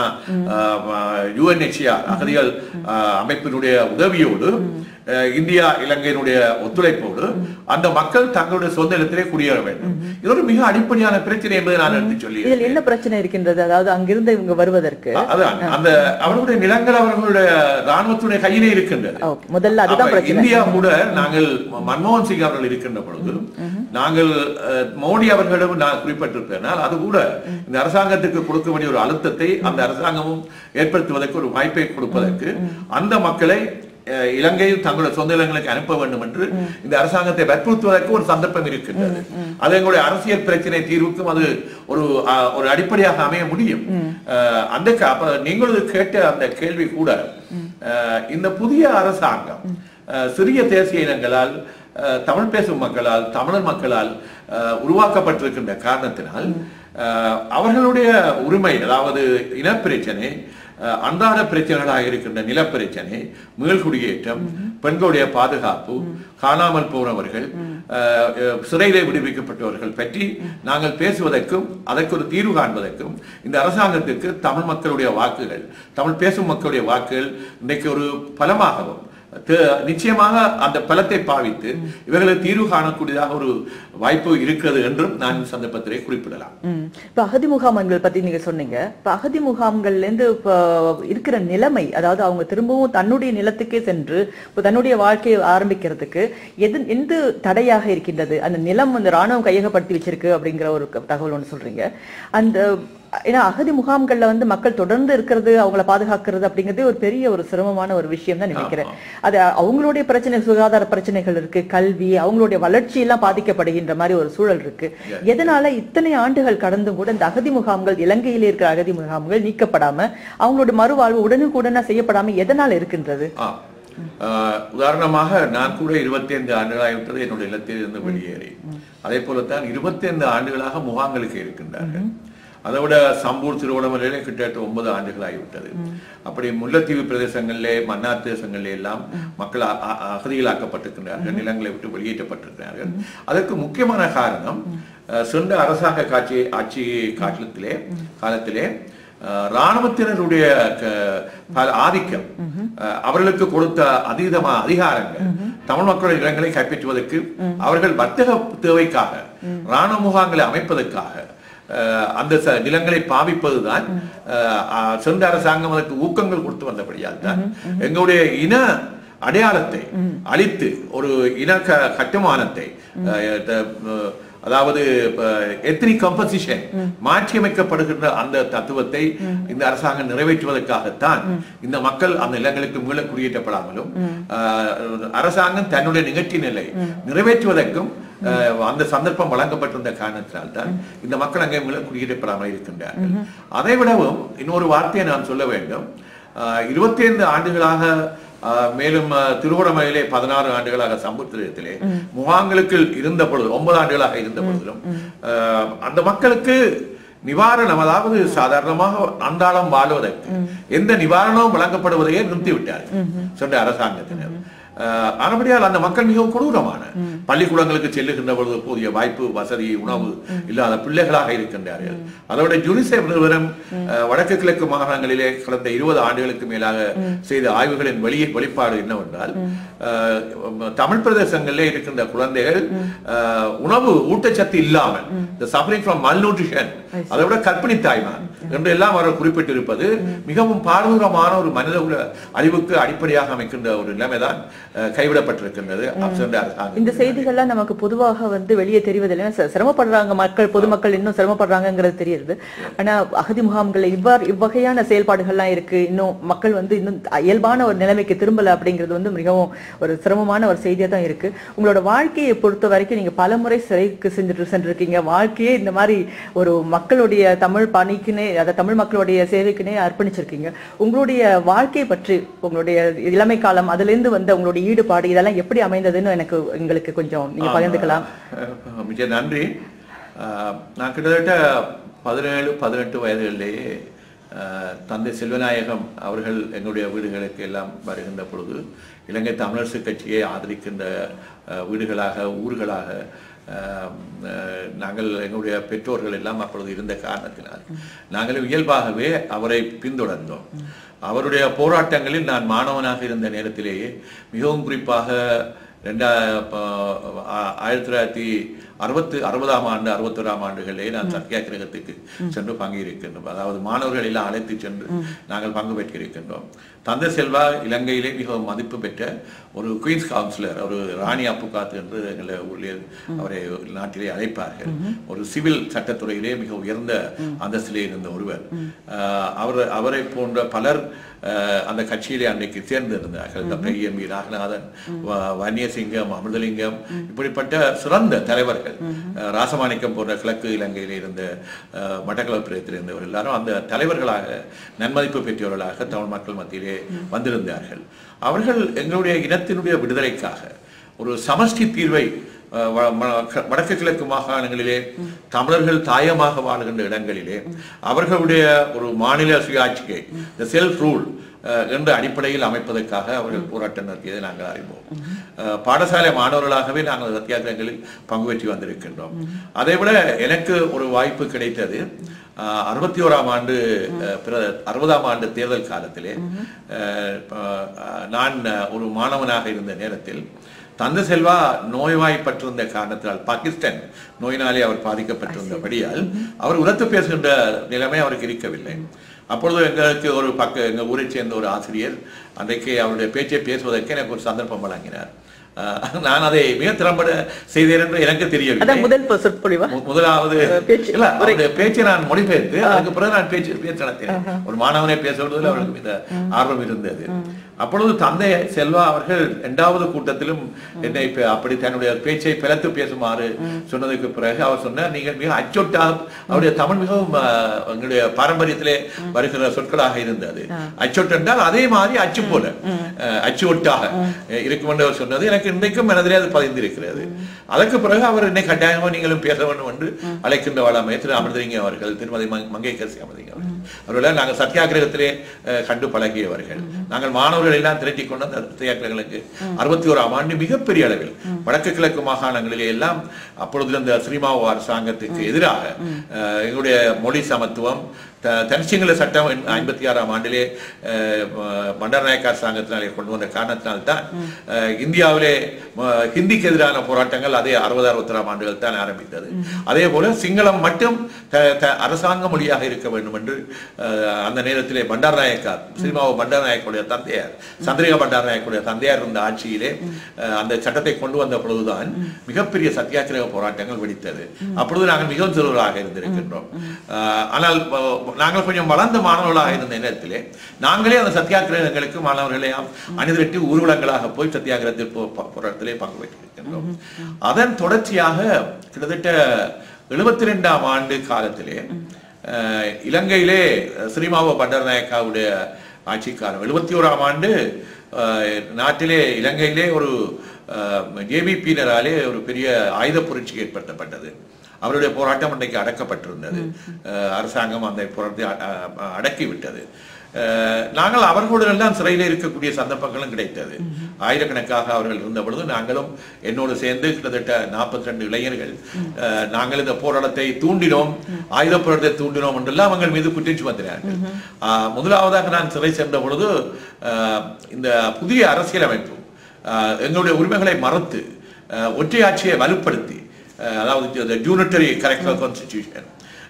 யுஎன்ஹெச்சிஆர் அகதிகள் அஹ், அமைப்பினுடைய உதவியோடு அஹ், இந்தியா இலங்கையினுடைய ஒத்துழைப்போடு அந்த மக்கள் தங்களுடைய சொந்த இடத்திலே குடியேற வேண்டும் இது ஒரு மிக அடிப்படையான பிரச்சனை என்பதை நான் எடுத்து சொல்லி இதில் என்ன பிரச்சனை இருக்கின்றது அதாவது அங்கிருந்து இவங்க வருவதற்கு அதான் அந்த அவர்களுடைய நிலங்கள் அவர்களுடைய ராணுவத்துடைய கையிலே இருக்கின்றது ஓகே முதல்ல அதுதான் அப்ப பிரச்சனை இந்தியா கூட நாங்கள் மன்மோகன் சிங் அவர்கள் இருக்கின்ற பொழுது நாங்கள் அஹ், மோடி அவர்களிடம் நான் குறிப்பிட்டிருப்பேனால் அது கூட இந்த அரசாங்கத்துக்கு கொடுக்க வேண்டிய ஒரு அழுத்தத்தை அந்த அரசாங்கமும் ஏற்படுத்துவதற்கு ஒரு வாய்ப்பை கொடுப்பதற்கு அந்த மக்களை அஹ், இலங்கையில் தங்களுடைய சொந்த இடங்களுக்கு அனுப்ப வேண்டும் என்று இந்த அரசாங்கத்தை வற்புறுத்துவதற்கு ஒரு சந்தர்ப்பம் இருக்கின்றது அது எங்களுடைய அரசியல் பிரச்சனை தீர்வுக்கும் அது ஒரு அஹ், ஒரு அடிப்படையாக அமைய முடியும் அஹ், அந்த க- அப்ப நீங்களும் கேட்ட அந்த கேள்வி கூட அஹ், இந்த புதிய அரசாங்கம் அஹ், சிறிய தேசிய இனங்களால் அஹ், தமிழ் பேசும் மக்களால் தமிழர் மக்களால் அஹ், உருவாக்கப்பட்டிருக்கின்ற காரணத்தினால் அஹ், அவர்களுடைய உரிமை அதாவது இனப்பிரச்சனை அஹ், அன்றாட பிரச்சனைகளாக இருக்கின்ற நிலப்பிரச்சனை மீள்குடியேற்றம் பெண்களுடைய பாதுகாப்பு காணாமல் போனவர்கள் அஹ், அஹ், சிறையிலே விடுவிக்கப்பட்டவர்கள் பற்றி நாங்கள் பேசுவதற்கும் அதற்கு ஒரு தீர்வு காண்பதற்கும் இந்த அரசாங்கத்திற்கு தமிழ் மக்களுடைய வாக்குகள் தமிழ் பேசும் மக்களுடைய வாக்குகள் இன்றைக்கு ஒரு பலமாகவும் த- நிச்சயமாக அந்த பலத்தை பாவித்து இவர்களுக்கு தீர்வு காணக்கூடியதாக ஒரு வாய்ப்பு இருக்கிறது என்றும் நான் இந்த சந்தர்ப்பத்திலே குறிப்பிடலாம் ம். இப்ப அகதி முகாம்கள் பத்தி நீங்க சொன்னீங்க இப்ப அகதி முகாம்கள்ல இருந்து இப்ப இருக்கிற நிலைமை அதாவது அவங்க திரும்பவும் தன்னுடைய நிலத்துக்கே சென்று இப்ப தன்னுடைய வாழ்க்கையை ஆரம்பிக்கிறதுக்கு எது எந்த தடையாக இருக்கின்றது அந்த நிலம் அந்த ராணுவம் கையகப்படுத்தி வச்சிருக்கு அப்படிங்கிற ஒரு க- தகவல் ஒன்று சொல்றீங்க அந்த ஏன்னா அகதி முகாம்கள்ல வந்து மக்கள் தொடர்ந்து இருக்கிறது அவங்கள பாதுகாக்கிறது அப்படிங்கிறது ஒரு பெரிய ஒரு சிரமமான ஒரு விஷயம் தான் நினைக்கிறேன் அது அவங்களுடைய பிரச்சனை சுகாதார பிரச்சனைகள் இருக்கு கல்வி அவங்களுடைய வளர்ச்சி எல்லாம் பாதிக்கப்படுகின்ற மாதிரி ஒரு சூழல் இருக்கு எதனால இத்தனை ஆண்டுகள் கடந்தும் கூட இந்த அகதி முகாம்கள் இலங்கையில் இருக்கிற அகதி முகாம்கள் நீக்கப்படாம அவங்களோட மறுவாழ்வு உடனுக்குடனா செய்யப்படாம எதனால இருக்கின்றது ஆ. ஆஹ், உதாரணமாக நான் கூட இருபத்தி ஐந்து ஆண்டுகளாகிவிட்டது என்னுடைய இல்லத்தில் இருந்து வெளியேறி அதே போலத்தான் இருபத்தி ஐந்து ஆண்டுகளாக முகாங்களுக்கு இருக்கின்றார்கள் அதை விட சம்பூர் திருவண்ணாமலையிலே கிட்டத்தட்ட ஒன்பது ஆண்டுகள் ஆகிவிட்டது அப்படி முல்லைத்தீவு பிரதேசங்களிலே மன்னார் பிரதேசங்களிலே எல்லாம் மக்கள் அ- அ- அகதிகளாக்கப்பட்டிருக்கிறார்கள் நிலங்களை விட்டு வெளியேற்றப்பட்டிருக்கிறார்கள் அதற்கு முக்கியமான காரணம் அஹ், சென்ற அரசாங்க காட்சி ஆட்சி காலத்திலே காலத்திலே அஹ், ராணுவத்தினருடைய க- பல ஆதிக்கம் அஹ், அவர்களுக்கு கொடுத்த அதீதமான அதிகாரங்கள் தமிழ் மக்களுடைய நிலங்களை கைப்பற்றுவதற்கு அவர்கள் வர்த்தக தேவைக்காக ராணுவ முகாம்களை அமைப்பதற்காக அஹ், அந்த ச- நிலங்களை பாவிப்பதுதான் அஹ், அஹ், சென்ற அரசாங்கம் அதற்கு ஊக்கங்கள் கொடுத்து வந்தபடியால் தான் எங்களுடைய இன அடையாளத்தை அழித்து ஒரு இன க- கட்டுமானத்தை அஹ், த- அஹ், அதாவது எத்னிக் கம்போசிஷன் மாற்றியமைக்கப்படுகின்ற அந்த தத்துவத்தை இந்த அரசாங்கம் நிறைவேற்றுவதற்காகத்தான் இந்த மக்கள் அந்த நிலங்களுக்கு மீள குடியேற்றப்படாமலும் அஹ், அரசாங்கம் தன்னுடைய நிகழ்ச்சி நிலை நிறைவேற்றுவதற்கும் அஹ், அந்த சந்தர்ப்பம் வழங்கப்பட்டிருந்த காரணத்தினால்தான் இந்த மக்கள் அங்கே மீள குடியேற்றப்படாமல் இருக்கின்றார்கள் அதை விடவும் இன்னொரு வார்த்தையை நான் சொல்ல வேண்டும் இருபத்தி ஐந்து ஆண்டுகளாக ஆஹ், மேலும் ஆஹ், திருவண்ணாமலையிலே பதினாறு ஆண்டுகளாக சம்புத்திரத்திலே முகாங்களுக்கு இருந்த பொழுது ஒன்பது ஆண்டுகளாக இருந்த பொழுதிலும் ஆஹ், அந்த மக்களுக்கு நிவாரணம் அதாவது சாதாரணமாக அன்றாடம் வாழ்வதற்கு எந்த நிவாரணமும் வழங்கப்படுவதையே நிறுத்திவிட்டார் சென்ற அரசாங்கத்தினர் ஆஹ், ஆனபடியால் அந்த மக்கள் மிகவும் கொடூரமான பள்ளிக்கூடங்களுக்கு செல்லுகின்ற பொழுது போதிய வாய்ப்பு வசதி உணவு இல்லாத பிள்ளைகளாக இருக்கின்றார்கள் அதோட யுனிசெஃப் நிறுவனம் ஆஹ், வடக்கு கிழக்கு மாகாணங்களிலே கடந்த இருபது ஆண்டுகளுக்கு மேலாக செய்த ஆய்வுகளின் வெளியே வெளிப்பாடு என்னவென்றால் ஆஹ், தமிழ் பிரதேசங்களிலே இருக்கின்ற குழந்தைகள் ஆஹ், உணவு ஊட்டச்சத்து இல்லாமல் இந்த சஃபரிங் ஃப்ரம் மல்நியூட்ரிஷன் அதை விட கற்பிணி தாய்மார் என்று எல்லாம் அவர் குறிப்பிட்டிருப்பது மிகவும் பாரதூரமான ஒரு மனித குல அழிவுக்கு அடிப்படையாக அமைக்கின்ற ஒரு நிலைமைதான் அஹ், கைவிடப்பட்டிருக்கின்றது அப்சண்ட் அரசாங்கம் இந்த செய்திகள்லாம் நமக்கு பொதுவாக வந்து வெளியே தெரிவதில்லை ஏன்னா ச- சிரமப்படுறாங்க மக்கள் பொதுமக்கள் இன்னும் சிரமப்படுறாங்கங்கிறது தெரியுது ஆனா அகதி முகாம்கள் இவ்வாறு இவ்வகையான செயல்பாடுகள்லாம் இருக்கு இன்னும் மக்கள் வந்து இன்னும் இயல்பான ஒரு நிலைமைக்கு திரும்பல அப்படிங்கிறது வந்து மிகவும் ஒரு சிரமமான ஒரு செய்தியா தான் இருக்கு உங்களோட வாழ்க்கையை பொறுத்த வரைக்கும் நீங்க பல முறை சிறைக்கு சென்று சென்றிருக்கீங்க வாழ்க்கையே இந்த மாதிரி ஒரு மக்களுடைய தமிழ் பணிக்குனே அதை தமிழ் மக்களுடைய சேவைக்குனே அர்ப்பணிச்சிருக்கீங்க உங்களுடைய வாழ்க்கை பற்றி உங்களுடைய இளமை காலம் அதுல இருந்து வந்த உங்களுடைய ஈடுபாடு இதெல்லாம் எப்படி அமைந்ததுன்னு எனக்கு எங்களுக்கு கொஞ்சம் நீங்க பகிர்ந்துக்கலாம் அஹ் மிக நன்றி அஹ் நான் கிட்டத்தட்ட பதினேழு பதினெட்டு வயதுகளிலேயே அஹ் தந்தை செல்வநாயகம் அவர்கள் எங்களுடைய வீடுகளுக்கு எல்லாம் வருகின்ற பொழுது இலங்கை தமிழரசு கட்சியை ஆதரிக்கின்ற அஹ், வீடுகளாக ஊர்களாக அஹ், அஹ், நாங்கள் எங்களுடைய பெற்றோர்கள் எல்லாம் அப்பொழுது இருந்த காரணத்தினால் நாங்கள் இயல்பாகவே அவரை பின்தொடர்ந்தோம் அவருடைய போராட்டங்களில் நான் மாணவனாக இருந்த நேரத்திலேயே மிகவும் குறிப்பாக ரெண்டா ப- ஆ- ஆயிரத்தி தொள்ளாயிரத்தி அறுபத்து அறுபதாம் ஆண்டு அறுபத்தொராம் ஆண்டுகளிலே நான் சத்தியாகிரகத்துக்கு சென்று பங்கிருக்கின்றோம் அதாவது மாணவர்கள் எல்லாம் அழைத்து சென்று நாங்கள் பங்கு பெற்றிருக்கின்றோம் தந்தை செல்வா இலங்கையிலே மிகவும் மதிப்பு பெற்ற ஒரு குயின்ஸ் கவுன்சிலர் ஒரு ராணி அப்புகாத் என்று எங்களை ஊழியர் அவரை நாட்டிலே அழைப்பார்கள் ஒரு சிவில் சட்டத்துறையிலே மிக உயர்ந்த அந்தஸ்திலே இருந்த ஒருவர் ஆஹ் அவர் அவரை போன்ற பலர் ஆஹ் அந்த கட்சியிலே அன்றைக்கு சேர்ந்திருந்தார்கள் டாக்டர் எம் வி நாகநாதன் வ- வன்னியசிங்கம் அமிர்தலிங்கம் இப்படிப்பட்ட சிறந்த தலைவர்கள் ஆஹ் ராசமாணிக்கம் போன்ற கிழக்கு இலங்கையில் இருந்த ஆஹ் மட்டக்களப்பு பிரதேசத்தில் இருந்தவர் எல்லாரும் அந்த தலைவர்களாக நன்மதிப்பு பெற்றவர்களாக தமிழ் மக்கள் மத்தியிலே வந்திருந்தார்கள் அவர்கள் எங்களுடைய இனத்தினுடைய விடுதலைக்காக ஒரு சமஷ்டி தீர்வை அஹ், வ- ம- வடக்கு கிழக்கு மாகாணங்களிலே தமிழர்கள் தாயமாக வாழுகின்ற இடங்களிலே அவர்களுடைய ஒரு மாநில சுயாட்சியை இந்த செல்ஃப் ரூல் என்ற அடிப்படையில் அமைப்பதற்காக அவர்கள் போராட்டம் நடத்தியதை நாங்கள் அறிவோம் அஹ், பாடசாலை மாணவர்களாகவே நாங்கள் சத்தியாகிரகங்களில் பங்கு பெற்றி வந்திருக்கின்றோம் அதை விட எனக்கு ஒரு வாய்ப்பு கிடைத்தது அஹ், அறுபத்தி ஓராம் ஆண்டு அஹ், பிற- அறுபதாம் ஆண்டு தேர்தல் காலத்திலே அஹ், அஹ், நான் ஒரு மாணவனாக இருந்த நேரத்தில் தந்தை செல்வா நோய்வாய்ப்பட்டிருந்த காரணத்தினால் பாகிஸ்தான் நோயினாலே அவர் பாதிக்கப்பட்டிருந்தபடியால் அவர் உரத்து பேசுகின்ற நிலைமை அவருக்கு இருக்கவில்லை அப்பொழுது எங்களுக்கு ஒரு பக்க எங்கள் ஊரைச் சேர்ந்த ஒரு ஆசிரியர் அன்றைக்கு அவருடைய பேச்சை பேசுவதற்கு எனக்கு ஒரு சந்தர்ப்பம் வழங்கினார் அஹ் நான் அதை மிக திறம்பட செய்தேன் என்று எனக்கு தெரியவில்லை அதான் முதல் ப- சொற்பொழிவா மு- முதலாவது பேச்சு, இல்ல அவருடைய பேச்சை நான் மொழிபெயர்த்து அதுக்கு பிறகு நான் பேச்சு பேச்சு நடத்தினேன் ஒரு மாணவனை பேச விடுவதில் அவருக்கு இந்த ஆர்வம் இருந்தது அப்பொழுது தந்தை செல்வா அவர்கள் இரண்டாவது கூட்டத்திலும் என்னை இப்ப அப்படி தன்னுடைய பேச்சை பிளத்து பேசுமாறு சொன்னதுக்கு பிறகு அவர் சொன்னார் நீங்கள் மிக அச்சொட்டா அவருடைய தமிழ் மிகவும் அஹ், எங்களுடைய பாரம்பரியத்திலே வருகிற சொற்களாக இருந்தது அச்சொட்டு என்றால் அதே மாதிரி அச்சு போல அஹ், அச்சு ஒட்டாக அஹ், இருக்கும் என்று அவர் சொன்னது எனக்கு இன்றைக்கும் மனதிலே அது பதிந்திருக்கிறது அதற்கு பிறகு அவர் என்னை கட்டாயமா நீங்களும் பேச வேண்டும் என்று அழைக்கின்ற வளமை திரு அமிர்தலிங்க அவர்கள் திருமதி மங்- மங்கையரசி அமிர்தலிங்க அவர்கள் அவர்கள் நாங்கள் சத்தியாகிரகத்திலே அஹ், கண்டு பழகியவர்கள் நாங்கள் மாணவர்கள் எல்லாம் திரட்டி கொண்டு அந்த சத்தியாகிரகங்களுக்கு அறுபத்தி ஓராம் ஆண்டு மிகப்பெரிய அளவில் வடக்கு கிழக்கு மாகாணங்களிலே எல்லாம் அப்பொழுது இருந்த ஸ்ரீமாவோ அரசாங்கத்துக்கு எதிராக அஹ், எங்களுடைய மொழி சமத்துவம் த- தனிச்சிங்கள சட்டம் ஐம்பத்தி ஆறாம் ஆண்டிலே அஹ், ம- பண்டாரநாயக்க அரசாங்கத்தினாலே கொண்டு வந்த காரணத்தினால்தான் அஹ், இந்தியாவிலே ம- ஹிந்திக்கு எதிரான போராட்டங்கள் அதே அறுபது அறுபத்தொராம் ஆண்டுகள் தான் ஆரம்பித்தது அதே போல சிங்களம் மட்டும் த- த- அரசாங்க மொழியாக இருக்க வேண்டும் என்று அஹ், அந்த நேரத்திலே பண்டாரநாயக்கா ஸ்ரீமாவோ பண்டாரநாயக்குடைய தந்தையார் சந்திரிகா பண்டாரநாயக்குடைய தந்தையார் இருந்த ஆட்சியிலே அஹ், அந்த சட்டத்தை கொண்டு வந்த பொழுதுதான் மிகப்பெரிய சத்தியாகிரக போராட்டங்கள் வெடித்தது அப்பொழுது நாங்கள் மிகவும் சிறுவராக இருந்திருக்கின்றோம் அஹ், ஆனால் அஹ், நாங்கள் கொஞ்சம் வளர்ந்த மாணவர்களாக இருந்த நேரத்திலே நாங்களே அந்த சத்தியாகிரகங்களுக்கு மாணவர்களையும் அணிதிரட்டி ஊர்வலங்களாக போய் சத்தியாகிரகத்தில் போ- போ- போராட்டத்திலே பங்கு பெற்றிருக்கின்றோம் அதன் தொடர்ச்சியாக கிட்டத்தட்ட எழுபத்தி ரெண்டாம் ஆண்டு காலத்திலே அஹ், இலங்கையிலே ஸ்ரீமாவோ பண்டரநாயக்காவுடைய ஆட்சிக்காலம் எழுபத்தி ஓராம் ஆண்டு அஹ், நாட்டிலே இலங்கையிலே ஒரு ஜேபிபியினராலே ஒரு பெரிய ஆயுத புரட்சி ஏற்படுத்தப்பட்டது அவருடைய போராட்டம் அன்றைக்கு அடக்கப்பட்டிருந்தது அஹ், அரசாங்கம் அந்த போராட்டத்தை அ- அ- அடக்கி விட்டது அஹ், நாங்கள் அவர்களுடன் தான் சிறையில் இருக்கக்கூடிய சந்தர்ப்பங்களும் கிடைத்தது ஆயிரக்கணக்காக அவர்கள் இருந்த பொழுது நாங்களும் என்னோடு சேர்ந்து கிட்டத்தட்ட நாற்பத்தி ரெண்டு இளைஞர்கள் அஹ், நாங்கள் இந்த போராட்டத்தை தூண்டினோம் ஆயுத போராட்டத்தை தூண்டினோம் என்றெல்லாம் அவங்கள் மீது குற்றம் சுமத்தினார்கள் அஹ், முதலாவதாக நான் சிறை சென்ற பொழுது அஹ், இந்த புதிய அரசியலமைப்பு அஹ், எங்களுடைய உரிமைகளை மறுத்து அஹ், ஒற்றையாட்சியை வலுப்படுத்தி அஹ், அதாவது யூனிட்டரி கரெக்டர் கான்ஸ்டிடியூஷன்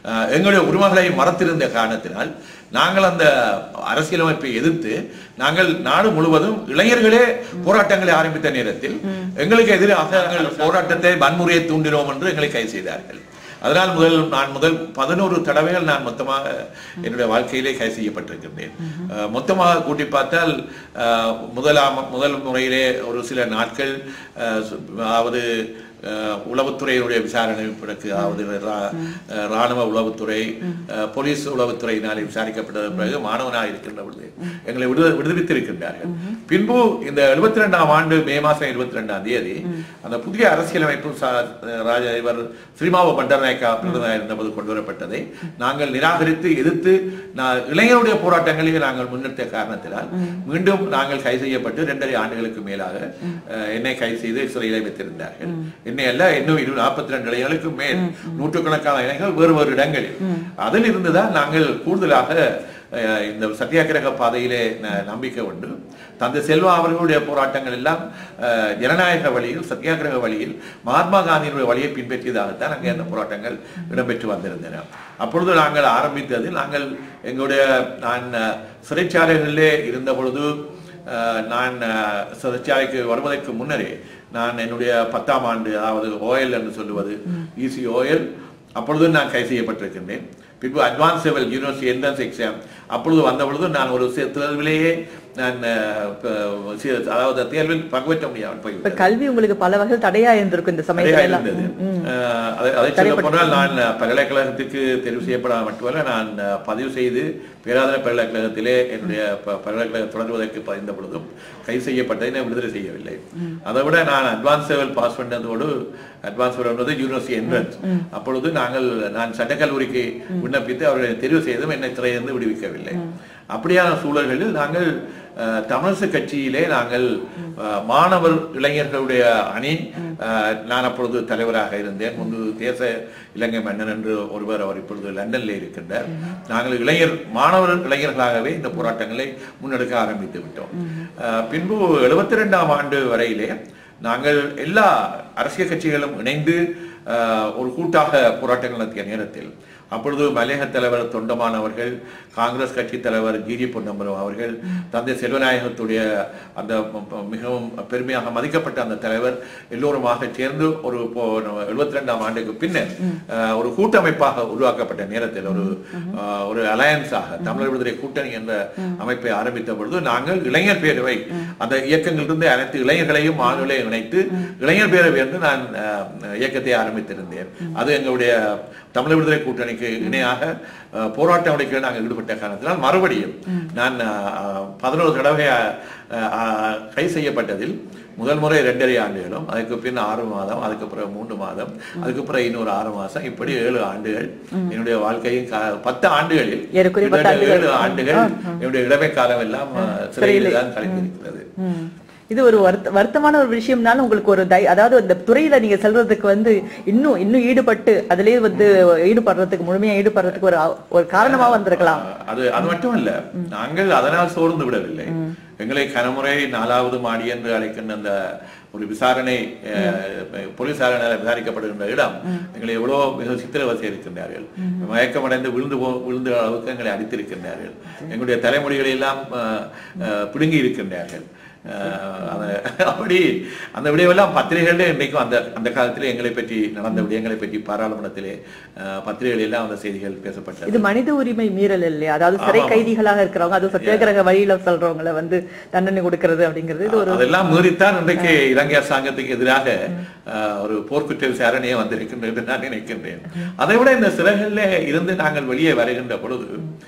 அஹ், எங்களுடைய உரிமைகளை மறத்திருந்த காரணத்தினால் நாங்கள் அந்த அரசியலமைப்பை எதிர்த்து நாங்கள் நாடு முழுவதும் இளைஞர்களே போராட்டங்களை ஆரம்பித்த நேரத்தில் எங்களுக்கு எதிராக நாங்கள் போராட்டத்தை வன்முறையை தூண்டினோம் என்று எங்களை கைது செய்தார்கள் அதனால் முதல் நான் முதல் பதினோரு தடவைகள் நான் மொத்தமாக என்னுடைய வாழ்க்கையிலே கைது செய்யப்பட்டிருக்கின்றேன் அஹ், மொத்தமாக கூட்டி பார்த்தால் அஹ், முதலாம் முதல் முறையிலே ஒரு சில நாட்கள் அஹ், சு- அதாவது அஹ், உளவுத்துறையினுடைய விசாரணை பிறகு அதாவது ரா- அஹ், ராணுவ உளவுத்துறை அஹ், போலீஸ் உளவுத்துறையினாலே விசாரிக்கப்பட்டது பிறகு மாணவனாக இருக்கின்ற பொழுது எங்களை விடு விடுவித்திருக்கின்றார்கள் பின்பு இந்த எழுபத்தி ரெண்டாம் ஆண்டு மே மாசம் இருபத்தி ரெண்டாம் தேதி அந்த புதிய அரசியலமைப்பு சா- ராஜ இவர் ஸ்ரீமாவ பண்டர்நாயக்கா பிரதமர் இருந்தபோது கொண்டு வரப்பட்டதை நாங்கள் நிராகரித்து எதிர்த்து நான் இளைஞருடைய போராட்டங்களில் நாங்கள் முன்னெடுத்த காரணத்தினால் மீண்டும் நாங்கள் கைது செய்யப்பட்டு இரண்டரை ஆண்டுகளுக்கு மேலாக அஹ், என்னை கைது செய்து சிறையில் வைத்திருந்தார்கள் என்னை அல்ல இன்னும் இரு நாற்பத்தி ரெண்டு இளைஞர்களுக்கு மேல் நூற்றுக்கணக்கான இளைஞர்கள் வேறு வேறு இடங்களில் அதில் இருந்துதான் நாங்கள் கூடுதலாக அஹ், இந்த சத்தியாகிரக பாதையிலே ந- நம்பிக்கை உண்டு தந்தை செல்வா அவர்களுடைய போராட்டங்கள் எல்லாம் அஹ், ஜனநாயக வழியில் சத்தியாகிரக வழியில் மகாத்மா காந்தியினுடைய வழியை பின்பற்றியதாகத்தான் அங்கே அந்த போராட்டங்கள் இடம்பெற்று வந்திருந்தன அப்பொழுது நாங்கள் ஆரம்பித்தது நாங்கள் எங்களுடைய நான் அஹ், சிறைச்சாலைகளிலே இருந்த பொழுது அஹ், நான் அஹ், சிறைச்சாலைக்கு வருவதற்கு முன்னரே நான் என்னுடைய பத்தாம் ஆண்டு அதாவது ஓஎல் என்று சொல்லுவது இசி ஓஎல் அப்பொழுது நான் கைது செய்யப்பட்டிருக்கின்றேன் பின்பு advance level university entrance exam அப்பொழுது வந்த பொழுது நான் ஒரு சி- தேர்விலேயே நான் அஹ், ப- சி- அதாவது தேர்வில் பங்குபற்ற முடியாமல் இப்ப போய்விட்டது கல்வி உங்களுக்கு பல வகையில் தடையா இருந்திருக்கும் இந்த நிறைய சமயத்துல எல்லாம் இருந்தது அஹ் அதை- அதை சொல்ல போனால் நான் பல்கலைக்கழகத்துக்கு தெரிவு செய்யப்படாத மட்டுமல்ல நான் அஹ், பதிவு செய்து பேராதன பல்கலைக்கழகத்திலே என்னுடைய ப- பல்கலைக்கழகம் தொடர்வதற்கு பதிந்த பொழுதும் கைது செய்யப்பட்டதை நான் விடுதலை செய்யவில்லை அதை விட நான் அட்வான்ஸ் லெவல் பாஸ் பண்ணதோடு அட்வான்ஸ் என்பது யூனிவர்சிட்டி என்ட்ரன்ஸ் அப்பொழுது நாங்கள் நான் சட்டக்கல்லூரிக்கு விண்ணப்பித்து அவர்களை தெரிவு செய்தும் என்னை திரையிருந்து விடுவிக்கவில்லை அப்படியான சூழல்களில் நாங்கள் அஹ், தமிழிசை கட்சியிலே நாங்கள் அஹ், மாணவர் இளைஞர்களுடைய அணி அஹ், நான் அப்பொழுது தலைவராக இருந்தேன் முன்பு தேச இலங்கை மன்னன் என்று ஒருவர் அவர் இப்பொழுது லண்டனில் இருக்கின்றார் நாங்கள் இளைஞர் மாணவர் இளைஞர்களாகவே இந்த போராட்டங்களை முன்னெடுக்க ஆரம்பித்து விட்டோம் அஹ், பின்பு எழுபத்தி ரெண்டாம் ஆண்டு வரையிலே நாங்கள் எல்லா அரசியல் கட்சிகளும் இணைந்து அஹ், ஒரு கூட்டாக போராட்டங்கள் நடத்திய நேரத்தில் அப்பொழுது மலையக தலைவர் தொண்டமான் அவர்கள் காங்கிரஸ் கட்சி தலைவர் ஜிஜி பொன்னம்பலம் அவர்கள் தந்தை செல்வநாயகத்துடைய அந்த ம- ம- மிகவும் பெருமையாக மதிக்கப்பட்ட அந்த தலைவர் எல்லோருமாக சேர்ந்து ஒரு எழுபத்தி ரெண்டாம் ஆண்டுக்கு பின்னர் அஹ், ஒரு கூட்டமைப்பாக உருவாக்கப்பட்ட நேரத்தில் ஒரு அஹ், ஒரு அலையன்ஸாக தமிழர் விடுதலை கூட்டணி என்ற அமைப்பை ஆரம்பித்த பொழுது நாங்கள் இளைஞர் பேரவை அந்த இயக்கங்களிலிருந்து அனைத்து இளைஞர்களையும் மாணவர்களையும் இணைத்து இளைஞர் பேரவை என்று நான் அஹ், இயக்கத்தை ஆரம்பித்திருந்தேன் அது எங்களுடைய தமிழர் விடுதலை கூட்டணிக்கு இணையாக அஹ், போராட்ட நடவடிக்கையில் நாங்கள் ஈடுபட்ட காரணத்தினால் மறுபடியும் நான் அஹ், பதினோரு தடவை அஹ், அஹ், கைது செய்யப்பட்டதில் முதல் முறை இரண்டரை ஆண்டுகளும் அதுக்கு பின் ஆறு மாதம் அதுக்கு பிறகு மூன்று மாதம் அதுக்கு பிறகு இன்னொரு ஆறு மாதம் இப்படி ஏழு ஆண்டுகள் என்னுடைய வாழ்க்கையின் கா- பத்து ஆண்டுகளில் ஏறக்குறைய பத்து கிட்டத்தட்ட ஆண்டுகள். ஏழு ஆண்டுகள் என்னுடைய இளமை காலம் எல்லாம் அஹ், சிறையில் தான் கழிந்திருக்கிறது ம். இது ஒரு வருத்த வருத்தமான ஒரு விஷயம்னாலும் உங்களுக்கு ஒரு தை அதாவது இந்த துறையில நீங்க செல்றதுக்கு வந்து இன்னும் இன்னும் ஈடுபட்டு அதிலேயே வந்து ஈடுபடுறதுக்கு முழுமையா ஈடுபடுறதுக்கு ஒரு அ- ஒரு காரணமா வந்திருக்கலாம் ஆஹ் அது அது மட்டுமல்ல நாங்கள் அதனால் சோர்ந்து விடவில்லை எங்களை கனமுறை நாலாவது மாடி என்று அழைக்கின்ற அந்த ஒரு விசாரணை அஹ், போலீசாரினால் விசாரிக்கப்படுகின்ற இடம் எங்களை எவ்வளோ மிக சித்திரவதை இருக்கின்றார்கள் மயக்கமடைந்து விழுந்து போ விழுந்த அளவுக்கு எங்களை அடித்திருக்கின்றார்கள் எங்களுடைய தலைமொழிகளை எல்லாம் அஹ், அஹ், பிடுங்கி இருக்கின்றார்கள் அஹ், அந்த- அப்படி அந்த விடயமெல்லாம் பத்திரிகைகளிலே இன்றைக்கும் அந்த அந்த காலத்திலே எங்களை பற்றி நடந்த விடயங்களை பற்றி பாராளுமன்றத்திலே அஹ், பத்திரிகைகளில் எல்லாம் அந்த செய்திகள் பேசப்பட்டது இது மனித உரிமை மீறல் இல்லையா அதாவது சிறை ஆமா. கைதிகளாக இருக்கிறவங்க அது சத்தியாகிரக வழியில சொல்றவங்களை வந்து தண்டனை கொடுக்கிறது அப்படிங்கிறது இது ஒரு அதெல்லாம் மீறித்தான் இன்றைக்கு இலங்கை அரசாங்கத்துக்கு எதிராக அஹ், ஒரு போர்க்குற்ற விசாரணையே வந்திருக்கின்றது என்று நான் நினைக்கின்றேன் அதை விட இந்த சிறைகளில் இருந்து நாங்கள் வெளியே வருகின்ற பொழுது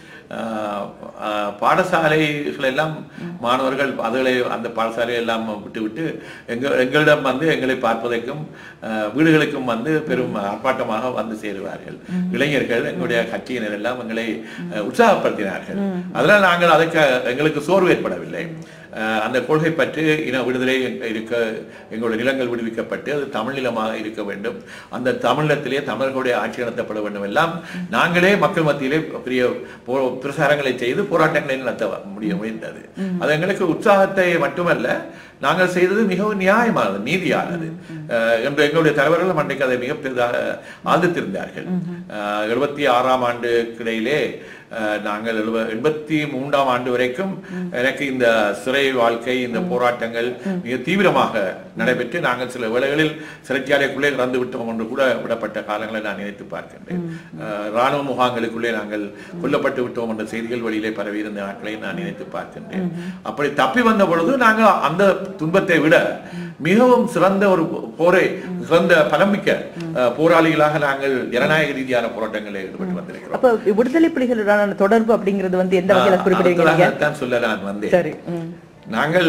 அஹ், அஹ், பாடசாலைகள் எல்லாம் மாணவர்கள் அதுகளை அந்த பாடசாலை எல்லாம் விட்டுவிட்டு எங்க எங்களிடம் வந்து எங்களை பார்ப்பதற்கும் அஹ், வீடுகளுக்கும் வந்து பெரும் ஆர்ப்பாட்டமாக வந்து சேருவார்கள் இளைஞர்கள் எங்களுடைய கட்சியினர் எல்லாம் எங்களை அஹ், உற்சாகப்படுத்தினார்கள் அதனால் நாங்கள் அதுக்கு எங்களுக்கு சோர்வு ஏற்படவில்லை அஹ், அந்த கொள்கை பற்றி இன விடுதலை இருக்க எங்களுடைய நிலங்கள் விடுவிக்கப்பட்டு அது தமிழ் நிலமாக இருக்க வேண்டும் அந்த தமிழத்திலே தமிழர்களுடைய ஆட்சி நடத்தப்பட வேண்டும் எல்லாம் நாங்களே மக்கள் மத்தியிலே பெரிய போ- பிரசாரங்களை செய்து போராட்டங்களை நடத்த முடிய முடிந்தது அது எங்களுக்கு உற்சாகத்தை மட்டுமல்ல நாங்கள் செய்தது மிகவும் நியாயமானது நீதியானது அஹ், என்று எங்களுடைய தலைவர்கள் அன்றைக்கு அதை மிக பெரிதாக ஆதரித்திருந்தார்கள் அஹ், எழுபத்தி ஆறாம் ஆண்டு கிடையிலே அஹ், நாங்கள் எழுப எண்பத்தி மூன்றாம் ஆண்டு வரைக்கும் எனக்கு இந்த சிறை வாழ்க்கை இந்த போராட்டங்கள் மிக தீவிரமாக நடைபெற்று நாங்கள் சில வேளைகளில் சிறைச்சாலைக்குள்ளே இறந்து விட்டோம் என்று கூட விடப்பட்ட காலங்களை நான் நினைத்து பார்க்கின்றேன் அஹ், ராணுவ முகாம்களுக்குள்ளே நாங்கள் கொல்லப்பட்டு விட்டோம் என்ற செய்திகள் வெளியிலே பரவி இருந்த நாட்களை நான் நினைத்து பார்க்கின்றேன் அப்படி தப்பி வந்த பொழுது நாங்கள் அந்த துன்பத்தை விட மிகவும் சிறந்த ஒரு போரை சிறந்த பலமிக்க அஹ், போராளிகளாக நாங்கள் ஜனநாயக ரீதியான போராட்டங்களில் ஈடுபட்டு வந்திருக்கிறோம் அப்ப விடுதலை புலிகளுடனான தொடர்பு அப்படிங்கிறது வந்து எந்த வகையில குறிப்பிடுவீங்க நீங்க? தான் சொல்ல நான் வந்தேன் சரி ம். நாங்கள்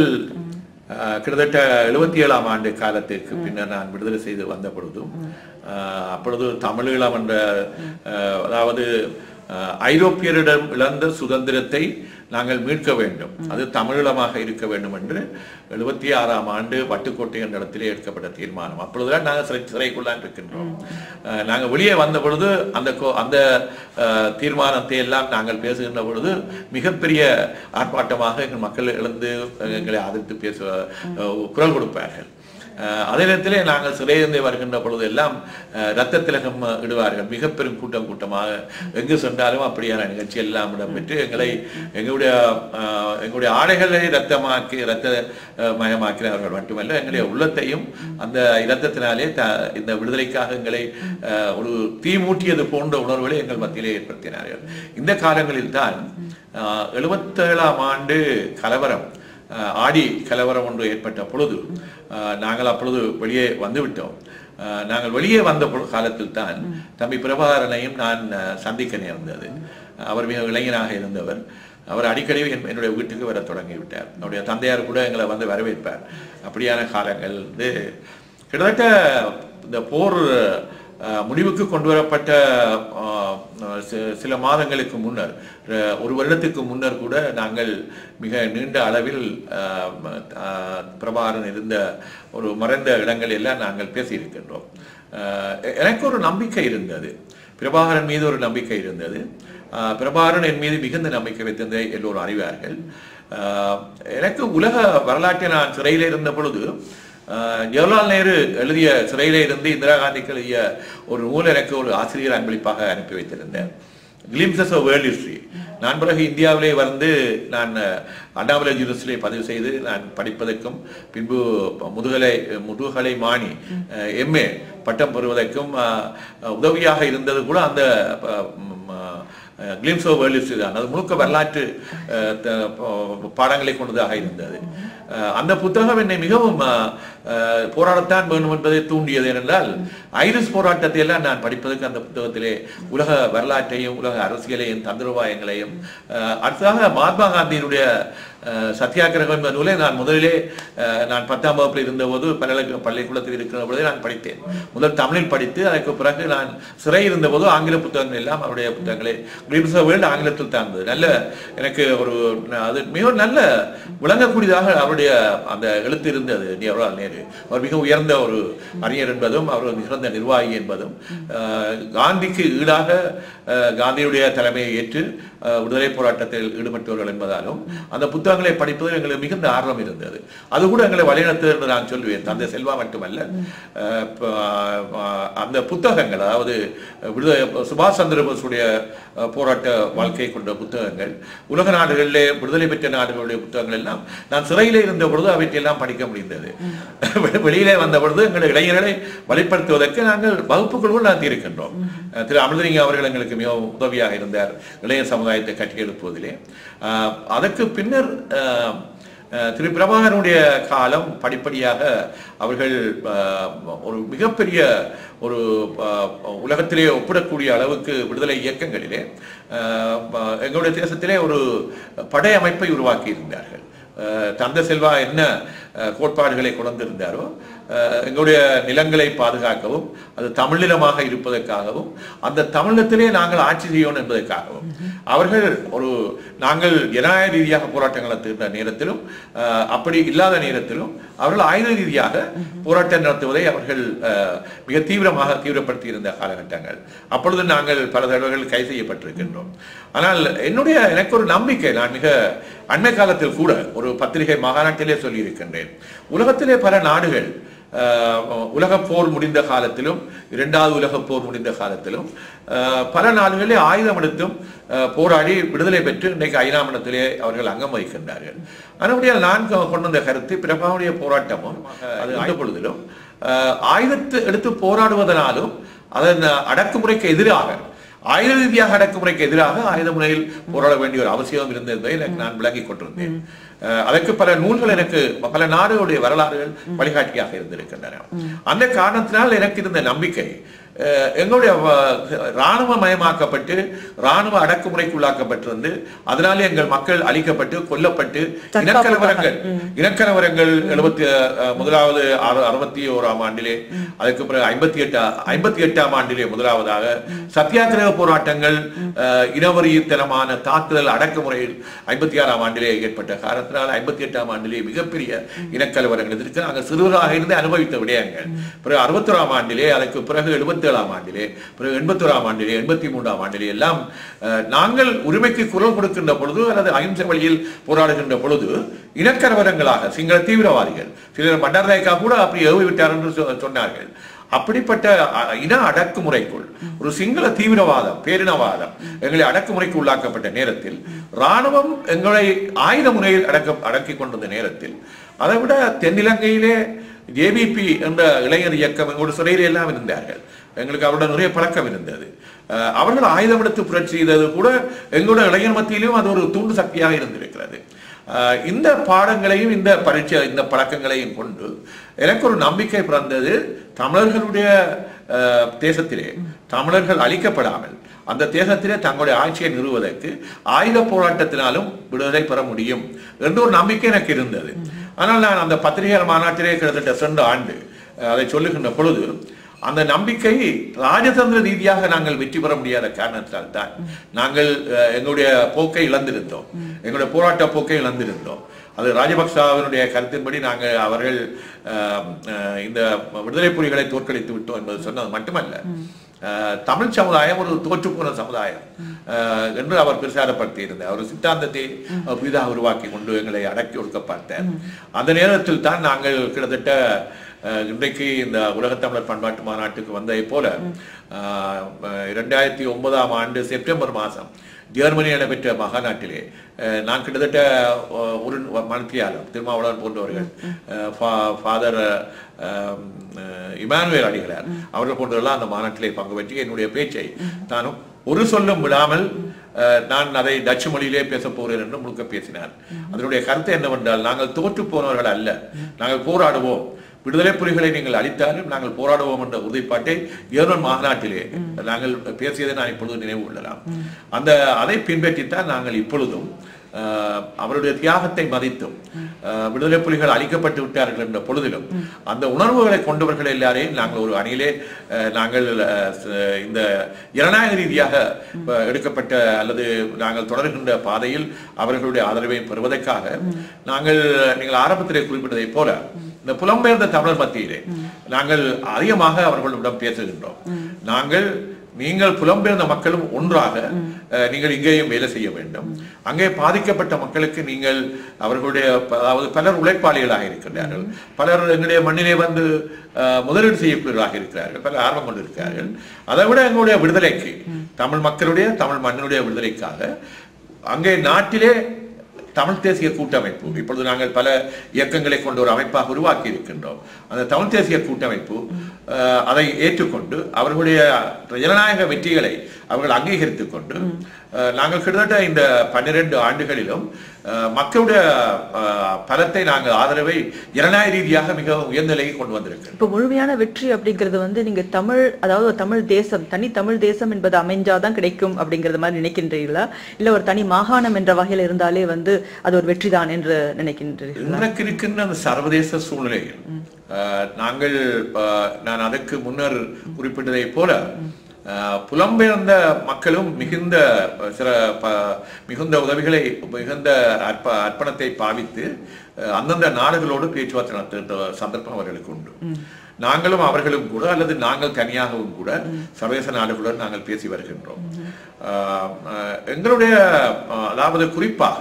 அஹ், கிட்டத்தட்ட எழுபத்தி ஏழாம் ஆண்டு காலத்திற்கு பின்னர் நான் விடுதலை செய்து வந்த பொழுதும் அஹ், அப்பொழுது தமிழீழம் என்ற அஹ், அதாவது அஹ், ஐரோப்பியரிடம் இழந்த சுதந்திரத்தை நாங்கள் மீட்க வேண்டும் அது தமிழீழமாக இருக்க வேண்டும் என்று எழுபத்தி ஆறாம் ஆண்டு வட்டுக்கோட்டை என்ற இடத்திலே எடுக்கப்பட்ட தீர்மானம் அப்பொழுதுதான் நாங்கள் சிறை சிறைக்குள்ளான் இருக்கின்றோம் அஹ், நாங்கள் வெளியே வந்த பொழுது அந்த கோ- அந்த அஹ், தீர்மானத்தை எல்லாம் நாங்கள் பேசுகின்ற பொழுது மிகப்பெரிய ஆர்ப்பாட்டமாக எங்கள் மக்கள் எழுந்து அஹ், எங்களை ஆதரித்து பேச அஹ், குரல் கொடுப்பார்கள் அஹ், அதே நேரத்திலே நாங்கள் சிறையிலிருந்து வருகின்ற பொழுது எல்லாம் அஹ், ரத்த திலகம் அஹ், இடுவார்கள் மிக பெரும் கூட்டம் கூட்டமாக எங்கு சென்றாலும் அப்படியான நிகழ்ச்சி எல்லாம் இடம்பெற்று எங்களை எங்களுடைய அஹ், எங்களுடைய ஆடைகளை ரத்தமாக்கி ரத்த அஹ், மயமாக்கினவர்கள் மட்டுமல்ல எங்களுடைய உள்ளத்தையும் அந்த இரத்தத்தினாலே த இந்த விடுதலைக்காக எங்களை அஹ், ஒரு தீ மூட்டியது போன்ற உணர்வுகளை எங்கள் மத்தியிலே ஏற்படுத்தினார்கள் இந்த காலங்களில் தான் எழுபத்தேழாம் ஆண்டு கலவரம் அஹ், ஆடி கலவரம் ஒன்று ஏற்பட்ட பொழுது அஹ், நாங்கள் அப்பொழுது வெளியே வந்துவிட்டோம் அஹ், நாங்கள் வெளியே வந்த பொழு- காலத்தில் தான் தம்பி பிரபாகரனையும் நான் அஹ், சந்திக்க நேர்ந்தது அவர் மிக இளைஞனாக இருந்தவர் அவர் அடிக்கடி என்- என்னுடைய வீட்டுக்கு வர தொடங்கி விட்டார் அவருடைய தந்தையார் கூட எங்களை வந்து வரவேற்பார் அப்படியான காலங்கள் வந்து கிட்டத்தட்ட இந்த போர் அஹ், முடிவுக்கு கொண்டு வரப்பட்ட அஹ், சி- சில மாதங்களுக்கு முன்னர் அஹ், ஒரு வருடத்துக்கு முன்னர் கூட நாங்கள் மிக நீண்ட அளவில் அஹ், ம- அஹ், பிரபாகரன் இருந்த ஒரு மறைந்த இடங்கள் எல்லாம் நாங்கள் பேசியிருக்கின்றோம் அஹ், எ- எனக்கு ஒரு நம்பிக்கை இருந்தது பிரபாகரன் மீது ஒரு நம்பிக்கை இருந்தது அஹ், பிரபாகரன் என் மீது மிகுந்த நம்பிக்கை வைத்திருந்ததை எல்லோரும் அறிவார்கள் அஹ், எனக்கு உலக வரலாற்றை நான் சிறையில் இருந்த பொழுது அஹ், ஜவஹர்லால் நேரு எழுதிய சிறையிலே இருந்து இந்திரா காந்திக்கு எழுதிய ஒரு நூல் எனக்கு ஒரு ஆசிரியர் அன்பளிப்பாக அனுப்பி வைத்திருந்தேன் கிளிம்சஸ் ஆஃப் வேர்ல்ட் ஹிஸ்டரி நான் பிறகு இந்தியாவிலே வந்து நான் அஹ், அண்ணாமலை யூனிவர்சிட்டியை பதிவு செய்து நான் படிப்பதற்கும் பின்பு முதுகலை முதுகலை மாணி எம்ஏ பட்டம் பெறுவதற்கும் அஹ், உதவியாக இருந்தது கூட அந்த அஹ், ம், அஹ், கிளிம்ஸ் ஆஃப் வேர்ல்ட் ஹிஸ்டரி தான் அது முழுக்க வரலாற்று அஹ், த- ப- பாடங்களை கொண்டதாக இருந்தது அஹ், அந்த புத்தகம் என்னை மிகவும் அஹ், அஹ், போராடத்தான் வேண்டும் என்பதை தூண்டியது ஏனென்றால் ஐரிஸ் போராட்டத்தை எல்லாம் நான் படிப்பதற்கு அந்த புத்தகத்திலே உலக வரலாற்றையும் உலக அரசியலையும் தந்திரோபாயங்களையும் அஹ், அடுத்ததாக மகாத்மா காந்தியினுடைய அஹ், சத்தியாகிரகம் என்ற நூலை நான் முதலிலே அஹ், நான் பத்தாம் வகுப்பில் இருந்தபோது பல்கலை பள்ளிக்கூடத்தில் இருக்கிற பொழுதே நான் படித்தேன் முதல் தமிழில் படித்து அதற்கு பிறகு நான் சிறை இருந்தபோது ஆங்கில புத்தகங்கள் எல்லாம் அவருடைய புத்தகங்களை கிளிம்ஸ் ஆஃப் வேர்ல்ட் ஆங்கிலத்தில் தான் இருந்தது நல்ல எனக்கு ஒரு அது மிகவும் நல்ல விளங்கக்கூடியதாக அவருடைய அந்த எழுத்து இருந்தது ஜவஹர்லால் நேரு அவர் மிக உயர்ந்த ஒரு அறிஞர் என்பதும் அவர் ஒரு சிறந்த நிர்வாகி என்பதும் அஹ், காந்திக்கு ஈடாக அஹ், காந்தியுடைய தலைமையை ஏற்று அஹ், விடுதலை போராட்டத்தில் ஈடுபட்டவர்கள் என்பதாலும் அந்த புத்தகங்களை படிப்பதில் எங்களுக்கு மிகுந்த ஆர்வம் இருந்தது அது கூட எங்களை வழிநடத்து என்று நான் சொல்லுவேன் தந்தை செல்வா மட்டுமல்ல அஹ், ப- அஹ், அந்த புத்தகங்கள் அதாவது விடுதலை சுபாஷ் சந்திர போஸுடைய அஹ், போராட்ட வாழ்க்கை கொண்ட புத்தகங்கள் உலக நாடுகளிலே விடுதலை பெற்ற நாடுகளுடைய புத்தகங்கள் எல்லாம் நான் சிறையிலே இருந்த பொழுது அவற்றையெல்லாம் படிக்க முடிந்தது வெ- வெளியிலே வந்த பொழுது எங்கள் இளைஞர்களை வழிப்படுத்துவதற்கு நாங்கள் வகுப்புக்குள் நடத்தி இருக்கின்றோம் அஹ், திரு அமிர்தலிங்க அவர்கள் எங்களுக்கு மிகவும் உதவியாக இருந்தார் இளைய சமுதாயத்தை கட்டியெழுப்புவதிலே அஹ், அதற்கு பின்னர் அஹ், அஹ், திரு பிரபாகரனுடைய காலம் படிப்படியாக அவர்கள் அஹ், ஒரு மிகப்பெரிய ஒரு அஹ், உலகத்திலே ஒப்பிடக்கூடிய அளவுக்கு விடுதலை இயக்கங்களிலே அஹ், ப- எங்களுடைய தேசத்திலே ஒரு படை அமைப்பை உருவாக்கி இருந்தார்கள் அஹ், தந்தை செல்வா என்ன அஹ், கோட்பாடுகளை கொண்டிருந்தாரோ அஹ், எங்களுடைய நிலங்களை பாதுகாக்கவும் அது தமிழினமாக இருப்பதற்காகவும் அந்த தமிழத்திலே நாங்கள் ஆட்சி செய்யணும் என்பதற்காகவும் அவர்கள் ஒரு நாங்கள் ஜனநாயக ரீதியாக போராட்டங்கள் நடத்துகின்ற நேரத்திலும் அஹ், அப்படி இல்லாத நேரத்திலும் அவர்கள் ஆயுத ரீதியாக போராட்டம் நடத்துவதை அவர்கள் அஹ், மிக தீவிரமாக தீவிரப்படுத்தி இருந்த காலகட்டங்கள் அப்பொழுது நாங்கள் பல தடவைகள் கைது செய்யப்பட்டிருக்கின்றோம் ஆனால் என்னுடைய எனக்கு ஒரு நம்பிக்கை நான் மிக அண்மை காலத்தில் கூட ஒரு பத்திரிகை மாகாணத்திலே சொல்லியிருக்கின்றேன் உலகத்திலே பல நாடுகள் அஹ், உலகப் போர் முடிந்த காலத்திலும் இரண்டாவது உலகப் போர் முடிந்த காலத்திலும் அஹ், பல நாடுகளிலே ஆயுதம் எடுத்தும் அஹ், போராடி விடுதலை பெற்று இன்றைக்கு ஐநாமனத்திலே அவர்கள் அங்கம் வகிக்கின்றார்கள் அதனுடைய நான் கொ- கொண்டு வந்த கருத்து பிரபாவுடைய போராட்டமும் அது ஆயுத பொழுதிலும் அஹ், ஆயுதத்தை எடுத்து போராடுவதனாலும் அதன் அடக்குமுறைக்கு எதிராக ஆயுத ரீதியாக அடக்குமுறைக்கு எதிராக ஆயுத முறையில் போராட வேண்டிய ஒரு அவசியம் இருந்தது என்பதை எனக்கு நான் விளங்கிக் கொண்டிருந்தேன் அஹ், அதற்கு பல நூல்கள் எனக்கு பல நாடுகளுடைய வரலாறுகள் வழிகாட்டியாக இருந்திருக்கின்றன அந்த காரணத்தினால் எனக்கு இருந்த நம்பிக்கை அஹ், எங்களுடைய வ- இராணுவ மயமாக்கப்பட்டு இராணுவ அடக்குமுறைக்கு உள்ளாக்கப்பட்டிருந்து அதனாலே எங்கள் மக்கள் அழிக்கப்பட்டு கொல்லப்பட்டு இனக்கலவரங்கள் இனக்கலவரங்கள் எழுபத்தி அஹ், முதலாவது அறு- அறுபத்தி ஓராம் ஆண்டிலே அதுக்கு பிறகு ஐம்பத்தி எட்டு ஐம்பத்தி எட்டாம் ஆண்டிலே முதலாவதாக சத்தியாகிரக போராட்டங்கள் அஹ், இனவரியத்தனமான தாக்குதல் அடக்குமுறையில் ஐம்பத்தி ஆறாம் ஆண்டிலே ஏற்பட்ட காரணத்தினால் ஐம்பத்தி எட்டாம் ஆண்டிலே மிகப்பெரிய இனக்கலவரங்கள் இருக்கு நாங்கள் சிறுவராக இருந்து அனுபவித்த விடயங்கள் பிறகு அறுபத்தோராம் ஆண்டிலே அதற்கு பிறகு எழுபத்தேழாம் ஆண்டிலே பிறகு எண்பத்தோராம் ஆண்டிலே எண்பத்தி மூன்றாம் ஆண்டிலே எல்லாம் அஹ், நாங்கள் உரிமைக்கு குரல் கொடுக்கின்ற பொழுது அல்லது அகிம்சை வழியில் போராடுகின்ற பொழுது இனக்கலவரங்களாக சிங்கள தீவிரவாதிகள் சிலர் மண்டர்நாயக்கா கூட அப்படி ஏவி விட்டார் என்று சொ- சொன்னார்கள் அப்படிப்பட்ட அ- இன அடக்குமுறைக்குள் ஒரு சிங்கள தீவிரவாதம் பேரினவாதம் எங்களை அடக்குமுறைக்கு உள்ளாக்கப்பட்ட நேரத்தில் ராணுவம் எங்களை ஆயுத முறையில் அடக்க அடக்கி கொண்டிருந்த நேரத்தில் அதை விட தென்னிலங்கையிலே ஜேபிபி என்ற இளைஞர் இயக்கம் எங்களோட சிறையில் எல்லாம் இருந்தார்கள் எங்களுக்கு அவருடன் நிறைய பழக்கம் இருந்தது அஹ், அவர்கள் ஆயுதம் எடுத்து புரட்சி செய்தது கூட எங்களோட இளைஞர் மத்தியிலும் அது ஒரு தூண்டு சக்தியாக இருந்திருக்கிறது அஹ், இந்த பாடங்களையும் இந்த பரீட்சை இந்த பழக்கங்களையும் கொண்டு எனக்கு ஒரு நம்பிக்கை பிறந்தது தமிழர்களுடைய அஹ், தேசத்திலே தமிழர்கள் அழிக்கப்படாமல் அந்த தேசத்திலே தங்களுடைய ஆட்சியை நிறுவுவதற்கு ஆயுத போராட்டத்தினாலும் விடுதலை பெற முடியும் என்ற ஒரு நம்பிக்கை எனக்கு இருந்தது ஆனால் நான் அந்த பத்திரிகையாளர் மாநாட்டிலே கிட்டத்தட்ட சென்ற ஆண்டு அஹ், அதை சொல்லுகின்ற பொழுது அந்த நம்பிக்கை ராஜதந்திர ரீதியாக நாங்கள் வெற்றி பெற முடியாத காரணத்தால் தான் நாங்கள் அஹ், எங்களுடைய போக்கை இழந்திருந்தோம் எங்களுடைய போராட்ட போக்கை இழந்திருந்தோம் அது ராஜபக்சாவினுடைய கருத்தின்படி நாங்கள் அவர்கள் அஹ், அஹ், இந்த விடுதலை புலிகளை தோற்கடித்து விட்டோம் என்பது சொன்னது மட்டுமல்ல அஹ், தமிழ் சமுதாயம் ஒரு தோற்றுப்போன சமுதாயம் அஹ், என்று அவர் பிரச்சாரப்படுத்தி இருந்தார் அவர் சித்தாந்தத்தை அஹ், புதிதாக உருவாக்கி கொண்டு எங்களை அடக்கி ஒடுக்க பார்த்தார் அந்த நேரத்தில் தான் நாங்கள் கிட்டத்தட்ட அஹ், இன்றைக்கு இந்த உலகத்தமிழர் பண்பாட்டு மாநாட்டுக்கு வந்ததை போல அஹ், அஹ், இரண்டாயிரத்தி ஒன்பதாம் ஆண்டு செப்டம்பர் மாதம் ஜெர்மனி நடைபெற்ற மகாநாட்டிலே அஹ், நான் கிட்டத்தட்ட அஹ், ஒரு மனத்தியாளர் திருமாவளவன் போன்றவர்கள் அஹ், ஃபா- ஃபாதர் அஹ், அஹ், இமானுவேல் அடிகளார் அவர்கள் போன்றவர்கள்லாம் அந்த மாநாட்டிலே பங்கு பெற்று என்னுடைய பேச்சை நானும் ஒரு சொல்லும் விடாமல் அஹ், நான் அதை டச்சு மொழியிலே பேசப் போகிறேன் என்று முழுக்க பேசினார் அதனுடைய கருத்து என்னவென்றால் நாங்கள் தோற்று போனவர்கள் அல்ல நாங்கள் போராடுவோம் விடுதலை புலிகளை நீங்கள் அளித்தாலும் நாங்கள் போராடுவோம் என்ற உறுதிப்பாட்டை ஜெர்மன் மாநாட்டிலே நாங்கள் பேசியதை நான் இப்பொழுது நினைவு கொள்ளலாம் அந்த அதை பின்பற்றித்தான் நாங்கள் இப்பொழுதும் அஹ், அவருடைய தியாகத்தை மதித்தும் அஹ், விடுதலை புலிகள் அழிக்கப்பட்டு விட்டார்கள் என்ற பொழுதிலும் அந்த உணர்வுகளை கொண்டவர்கள் எல்லாரையும் நாங்கள் ஒரு அணியிலே அஹ், நாங்கள் அஹ், ச- இந்த ஜனநாயக ரீதியாக அஹ், எடுக்கப்பட்ட அல்லது நாங்கள் தொடர்கின்ற பாதையில் அவர்களுடைய ஆதரவை பெறுவதற்காக நாங்கள் நீங்கள் ஆரம்பத்திலே குறிப்பிட்டதைப் போல இந்த புலம்பெயர்ந்த தமிழர் மத்தியிலே நாங்கள் அதிகமாக அவர்களிடம் பேசுகின்றோம் நாங்கள் நீங்கள் புலம்பெயர்ந்த மக்களும் ஒன்றாக அஹ், நீங்கள் இங்கேயும் வேலை செய்ய வேண்டும் அங்கே பாதிக்கப்பட்ட மக்களுக்கு நீங்கள் அவர்களுடைய ப- அதாவது பலர் உழைப்பாளிகளாக இருக்கின்றார்கள் பலர் எங்களுடைய மண்ணிலே வந்து அஹ், முதலீடு செய்யக்கூடியவர்களாக இருக்கிறார்கள் பலர் ஆர்வம் கொண்டிருக்கிறார்கள் அதை விட எங்களுடைய விடுதலைக்கு தமிழ் மக்களுடைய தமிழ் மண்ணினுடைய விடுதலைக்காக அங்கே நாட்டிலே தமிழ் தேசிய கூட்டமைப்பு இப்பொழுது நாங்கள் பல இயக்கங்களை கொண்ட ஒரு அமைப்பாக உருவாக்கி இருக்கின்றோம் அந்த தமிழ் தேசிய கூட்டமைப்பு அஹ், அதை ஏற்றுக்கொண்டு அவர்களுடைய ஜனநாயக வெற்றிகளை அவர்கள் அங்கீகரித்துக் கொண்டு அஹ், நாங்கள் கிட்டத்தட்ட இந்த பன்னிரண்டு ஆண்டுகளிலும் அஹ், மக்களுடைய அஹ், பலத்தை நாங்கள் ஆதரவை ஜனநாயக ரீதியாக மிக உயர்ந்த நிலைக்கு கொண்டு வந்திருக்கிறோம் இப்போ முழுமையான வெற்றி அப்படிங்கிறது வந்து நீங்க தமிழ் அதாவது ஒரு தமிழ் தேசம் தனி தமிழ் தேசம் என்பது அமைஞ்சாதான் கிடைக்கும் அப்படிங்கறது மாதிரி நினைக்கின்றீங்களா இல்ல ஒரு தனி மாகாணம் என்ற வகையில இருந்தாலே வந்து அது ஒரு வெற்றிதான் என்று நினைக்கின்றீர்கள் இன்றைக்கு இருக்கின்ற அந்த சர்வதேச சூழ்நிலையில் அஹ், நாங்கள் அஹ், நான் அதற்கு முன்னர் குறிப்பிட்டதைப் போல அஹ், புலம்பெயர்ந்த மக்களும் மிகுந்த அஹ், சில ப- மிகுந்த உதவிகளை மிகுந்த அர்ப்ப அர்ப்பணத்தை பாவித்து அஹ், அந்தந்த நாடுகளோடு பேச்சுவார்த்தை நடத்துகின்ற சந்தர்ப்பம் அவர்களுக்கு உண்டு நாங்களும் அவர்களும் கூட அல்லது நாங்கள் தனியாகவும் கூட சர்வதேச நாடுகளுடன் நாங்கள் பேசி வருகின்றோம் அஹ், அஹ், எங்களுடைய அஹ், அதாவது குறிப்பாக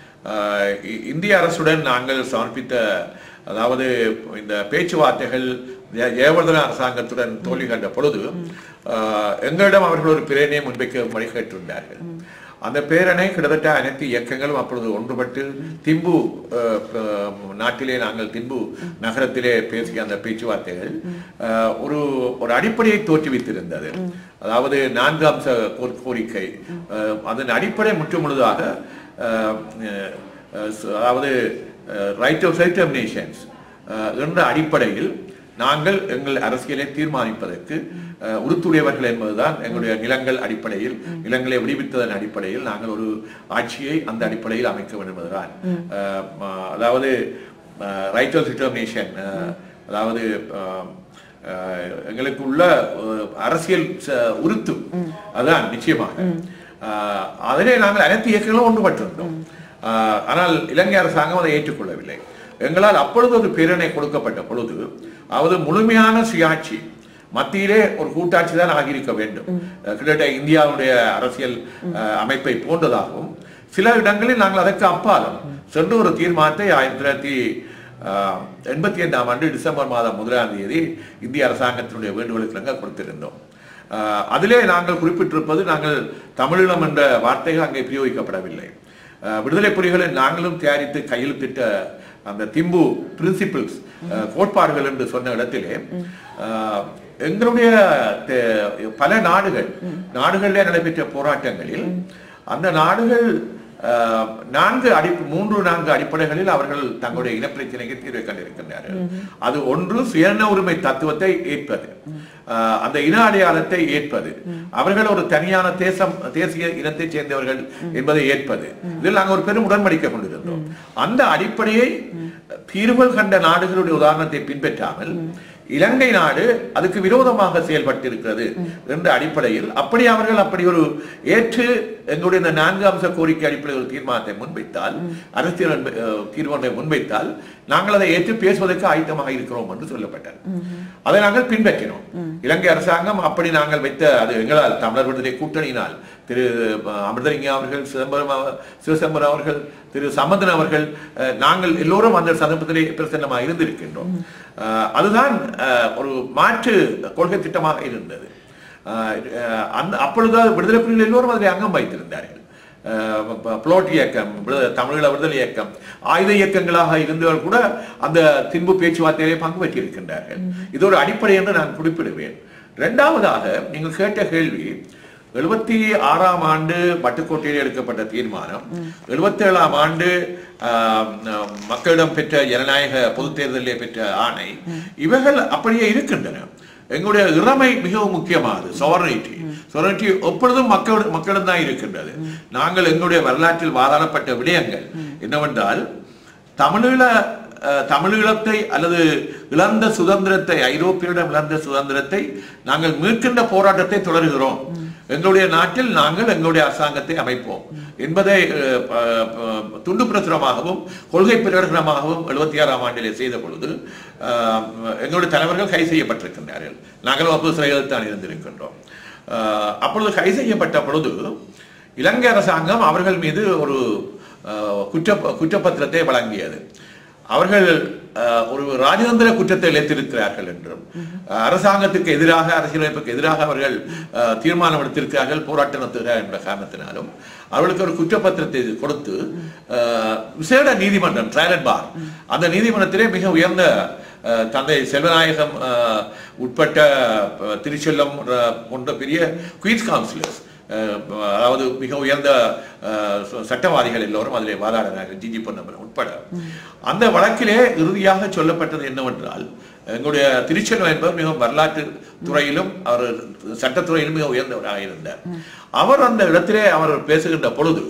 ஆஹ் இ- இந்திய அரசுடன் நாங்கள் சமர்ப்பித்த அதாவது இந்த பேச்சுவார்த்தைகள் ஜெ- ஜெயவர்தன அரசாங்கத்துடன் தோல்வி கண்ட பொழுது ஆஹ் எங்களிடம் அவர்கள் ஒரு பிரேரணையை முன்வைக்க வழி கேட்டிருந்தார்கள் அந்த பேரணை கிட்டத்தட்ட அனைத்து இயக்கங்களும் அப்பொழுது ஒன்றுபட்டு திம்பு ஆஹ், ஆஹ், நாட்டிலே நாங்கள் திம்பு நகரத்திலே பேசிய அந்த பேச்சுவார்த்தைகள் ஆஹ், ஒரு ஒரு அடிப்படையை தோற்றுவித்திருந்தது அதாவது நான்கு அம்ச கோர்- கோரிக்கை ஆஹ், அதன் அடிப்படை முற்றுமுழுதாக அஹ், அஹ், ச- அதாவது ரைட் ஆஃப் டெர்மினேஷன்ஸ் என்ற அடிப்படையில் நாங்கள் எங்கள் அரசியலை தீர்மானிப்பதற்கு அஹ், உறுத்துடையவர்கள் என்பதுதான் எங்களுடைய நிலங்கள் அடிப்படையில் நிலங்களை விடுவித்ததன் அடிப்படையில் நாங்கள் ஒரு ஆட்சியை அந்த அடிப்படையில் அமைக்க வேண்டும் என்பதுதான் அஹ், ம- அதாவது ரைட் ஆஃப் டிட்டர்மினேஷன் அதாவது அஹ், அஹ், எங்களுக்கு உள்ள அஹ், அரசியல் ச- உறுத்து அதான் நிச்சயமாக ஆஹ் அதிலே நாங்கள் அனைத்து இயக்கங்களும் ஒன்றுபட்டிருந்தோம் ஆஹ் ஆனால் இலங்கை அரசாங்கம் அதை ஏற்றுக்கொள்ளவில்லை எங்களால் அப்பொழுது ஒரு பேரணை கொடுக்கப்பட்ட பொழுது அதாவது முழுமையான சுயாட்சி மத்தியிலே ஒரு கூட்டாட்சி தான் ஆகியிருக்க வேண்டும் அஹ் கிட்டத்தட்ட இந்தியாவுடைய அரசியல் ஆஹ் அமைப்பை போன்றதாகவும் சில இடங்களில் நாங்கள் அதற்கு அப்பாலும் சென்று ஒரு தீர்மானத்தை ஆயிரத்தி தொள்ளாயிரத்தி ஆஹ் எண்பத்தி ஐந்தாம் ஆண்டு டிசம்பர் மாதம் முதலாம் தேதி இந்திய அரசாங்கத்தினுடைய வேண்டுகோளுக்கு நாங்கள் கொடுத்திருந்தோம் ஆஹ் அதிலே நாங்கள் குறிப்பிட்டிருப்பது நாங்கள் தமிழீழம் என்ற வார்த்தைகள் அங்கே பிரயோகிக்கப்படவில்லை ஆஹ் விடுதலை புலிகளை நாங்களும் தயாரித்து கையெழுத்திட்ட அந்த திம்பு பிரின்சிபிள்ஸ் கோட்பாடுகள் என்று சொன்ன இடத்திலே ஆஹ் எங்களுடைய தே- பல நாடுகள் நாடுகளிலே நடைபெற்ற போராட்டங்களில் அந்த நாடுகள் ஆஹ், நான்கு அடி மூன்று நான்கு அடிப்படைகளில் அவர்கள் தங்களுடைய இனப்பிரச்சனைக்கு தீர்வை கண்டிருக்கின்றார்கள் அது ஒன்று சுயன உரிமை தத்துவத்தை ஏற்பது ஆஹ், அந்த இன அடையாளத்தை ஏற்பது அவர்கள் ஒரு தனியான தேசம் தேசிய இனத்தைச் சேர்ந்தவர்கள் என்பதை ஏற்பது இதில் நாங்கள் ஒரு பெரும் உடன்படிக்கை கொண்டிருந்தோம் அந்த அடிப்படையை தீர்வுகள் கண்ட நாடுகளுடைய உதாரணத்தை பின்பற்றாமல் இலங்கை நாடு அதுக்கு விரோதமாக செயல்பட்டிருக்கிறது என்ற அடிப்படையில் அப்படி அவர்கள் அப்படி ஒரு ஏற்று எங்களுடைய இந்த நான்கு அம்ச கோரிக்கை அடிப்படையில் ஒரு தீர்மானத்தை முன்வைத்தால் அரசியல் அன்ப- அஹ், தீர்மானத்தை முன்வைத்தால் நாங்கள் அதை ஏற்று பேசுவதற்கு ஆயத்தமாக இருக்கிறோம் என்று சொல்லப்பட்டது அதை நாங்கள் பின்பற்றினோம் இலங்கை அரசாங்கம் அப்படி நாங்கள் வைத்த அது எங்களால் தமிழர் விடுதலை கூட்டணியினால் திரு அஹ், அமிர்தலிங்கம் அவர்கள் சிதம்பரம் அவ- சிவசம்பரம் அவர்கள் திரு சம்பந்தன் அவர்கள் அஹ், நாங்கள் எல்லோரும் அந்த சந்தர்ப்பத்திலே பிரசன்னமாக இருந்திருக்கின்றோம் அஹ், அதுதான் அஹ், ஒரு மாற்று கொள்கை திட்டமாக இருந்தது அஹ், அஹ், அந்த அப்பொழுது விடுதலை புலிகள் எல்லோரும் அதில் அங்கம் வைத்திருந்தார்கள் அஹ், ப- புலோட் இயக்கம் விடுதலை- தமிழீழ விடுதலை இயக்கம் ஆயுத இயக்கங்களாக இருந்தவர்கள் கூட அந்த தின்பு பேச்சுவார்த்தையிலே பங்கு பெற்றிருக்கின்றார்கள் இது ஒரு அடிப்படை என்று நான் குறிப்பிடுவேன் இரண்டாவதாக நீங்கள் கேட்ட கேள்வி எழுபத்தி ஆறாம் ஆண்டு பட்டுக்கோட்டையில் எடுக்கப்பட்ட தீர்மானம் எழுபத்தி ஏழாம் ஆண்டு ஆம், மக்களிடம் பெற்ற ஜனநாயக பொதுத் தேர்தலிலே பெற்ற ஆணை இவைகள் அப்படியே இருக்கின்றன எங்களுடைய இறமை மிகவும் முக்கியமானது sovereignty sovereignty எப்பொழுதும் மக்கள் மக்களிடம் தான் இருக்கின்றது நாங்கள் எங்களுடைய வரலாற்றில் வாதாடப்பட்ட விடயங்கள் என்னவென்றால் தமிழீழ அஹ், தமிழீழத்தை அல்லது இழந்த சுதந்திரத்தை ஐரோப்பியரிடம் இழந்த சுதந்திரத்தை நாங்கள் மீட்கின்ற போராட்டத்தை தொடர்கிறோம் எங்களுடைய நாட்டில் நாங்கள் எங்களுடைய அரசாங்கத்தை அமைப்போம் என்பதை அஹ், ப- ப- துண்டு பிரசுரமாகவும் கொள்கை பிரகடனமாகவும் எழுபத்தி ஆறாம் ஆண்டிலே செய்த பொழுது அஹ், எங்களுடைய தலைவர்கள் கை செய்யப்பட்டிருக்கின்றார்கள் நாங்களும் அப்போது சிறையில் தான் இருந்திருக்கின்றோம் அஹ், அப்பொழுது கை செய்யப்பட்ட பொழுது இலங்கை அரசாங்கம் அவர்கள் மீது ஒரு அஹ், குற்ற குற்றப்பத்திரத்தை வழங்கியது அவர்கள் அஹ், ஒரு ராஜதந்திர குற்றத்தை இழைத்திருக்கிறார்கள் என்றும் அஹ், அரசாங்கத்துக்கு எதிராக அரசியலமைப்புக்கு எதிராக அவர்கள் அஹ், தீர்மானம் எடுத்திருக்கிறார்கள் போராட்டம் நடத்துகிறார்கள் என்ற காரணத்தினாலும் அவர்களுக்கு ஒரு குற்றப்பத்திரத்தை கொடுத்து அஹ், விசேட நீதிமன்றம் ட்ரையல் பார் அந்த நீதிமன்றத்திலே மிக உயர்ந்த அஹ், தந்தை செல்வநாயகம் அஹ், உட்பட்ட அஹ், திருச்செல்லம் அஹ், போன்ற பெரிய குயின்ஸ் கவுன்சிலர்ஸ் அஹ் அதாவது மிக உயர்ந்த அஹ், ச- சட்டவாதிகள் எல்லோரும் அதிலே வாதாடினார்கள் ஜிஜி பொன்னம்பலம் உட்பட அந்த வழக்கிலே இறுதியாக சொல்லப்பட்டது என்னவென்றால் எங்களுடைய திருச்செல்வம் என்பவர் மிகவும் வரலாற்று துறையிலும் அவர் சட்டத்துறையிலும் மிக உயர்ந்தவராக இருந்தார் அவர் அந்த இடத்திலே அவர் பேசுகின்ற பொழுது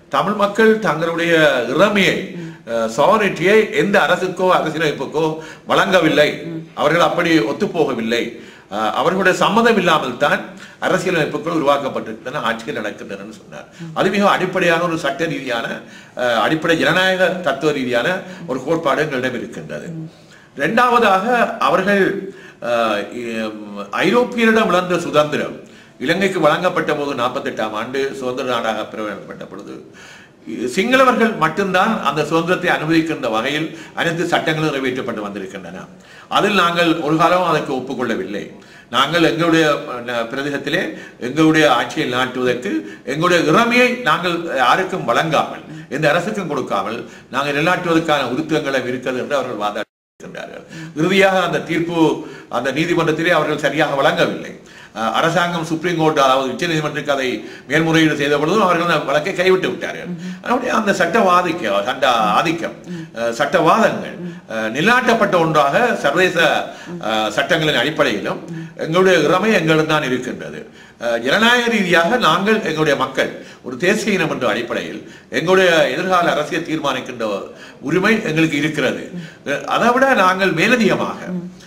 தமிழ் மக்கள் தங்களுடைய இறமையை சாவரிட்டியை எந்த அரசுக்கோ அரசியலமைப்புக்கோ வழங்கவில்லை அவர்கள் அப்படி ஒத்துப்போகவில்லை அஹ், அவர்களுடைய சம்மதம் இல்லாமல் தான் அரசியலமைப்புகள் உருவாக்கப்பட்டிருக்கின்றன ஆட்சிகள் நடக்கின்றன சொன்னார் அது மிக அடிப்படையான ஒரு சட்ட ரீதியான அஹ், அடிப்படை ஜனநாயக தத்துவ ரீதியான ஒரு கோட்பாடு எங்களிடம் இருக்கின்றது இரண்டாவதாக அவர்கள் அஹ், இம், ஐரோப்பியரிடம் இழந்த சுதந்திரம் இலங்கைக்கு வழங்கப்பட்ட போது நாற்பத்தெட்டாம் ஆண்டு சுதந்திர நாடாக பிரகடனப்பட்ட பொழுது சிங்களவர்கள் மட்டும்தான் அந்த சுதந்திரத்தை அனுபவிக்கின்ற வகையில் அனைத்து சட்டங்களும் நிறைவேற்றப்பட்டு வந்திருக்கின்றன அதில் நாங்கள் ஒரு காலம் அதற்கு ஒப்புக்கொள்ளவில்லை நாங்கள் எங்களுடைய அஹ், பிரதேசத்திலே எங்களுடைய ஆட்சியை நாட்டுவதற்கு எங்களுடைய இறமையை நாங்கள் யாருக்கும் வழங்காமல் எந்த அரசுக்கும் கொடுக்காமல் நாங்கள் நிலைநாட்டுவதற்கான உருத்துவங்களை இருக்கிறது என்று அவர்கள் வாதாடுகின்றார்கள் இறுதியாக அந்த தீர்ப்பு அந்த நீதிமன்றத்திலே அவர்கள் சரியாக வழங்கவில்லை அஹ், அரசாங்கம் சுப்ரீம் கோர்ட் அதாவது உச்ச நீதிமன்றத்துக்கு அதை மேல்முறையீடு செய்த பொழுதும் அவர்கள் அந்த வழக்கை கைவிட்டு விட்டார்கள் அதனுடைய அந்த சட்டவாதிக்க சட்ட ஆதிக்கம் அஹ், சட்டவாதங்கள் அஹ், நிலைநாட்டப்பட்ட ஒன்றாக சர்வதேச அஹ், சட்டங்களின் அடிப்படையிலும் எங்களுடைய இறமை எங்களிடம் தான் இருக்கின்றது அஹ், ஜனநாயக ரீதியாக நாங்கள் எங்களுடைய மக்கள் ஒரு தேசிய இனம் என்ற அடிப்படையில் எங்களுடைய எதிர்கால அரசியல் தீர்மானிக்கின்ற உரிமை எங்களுக்கு இருக்கிறது அஹ், அதை விட நாங்கள் மேலதிகமாக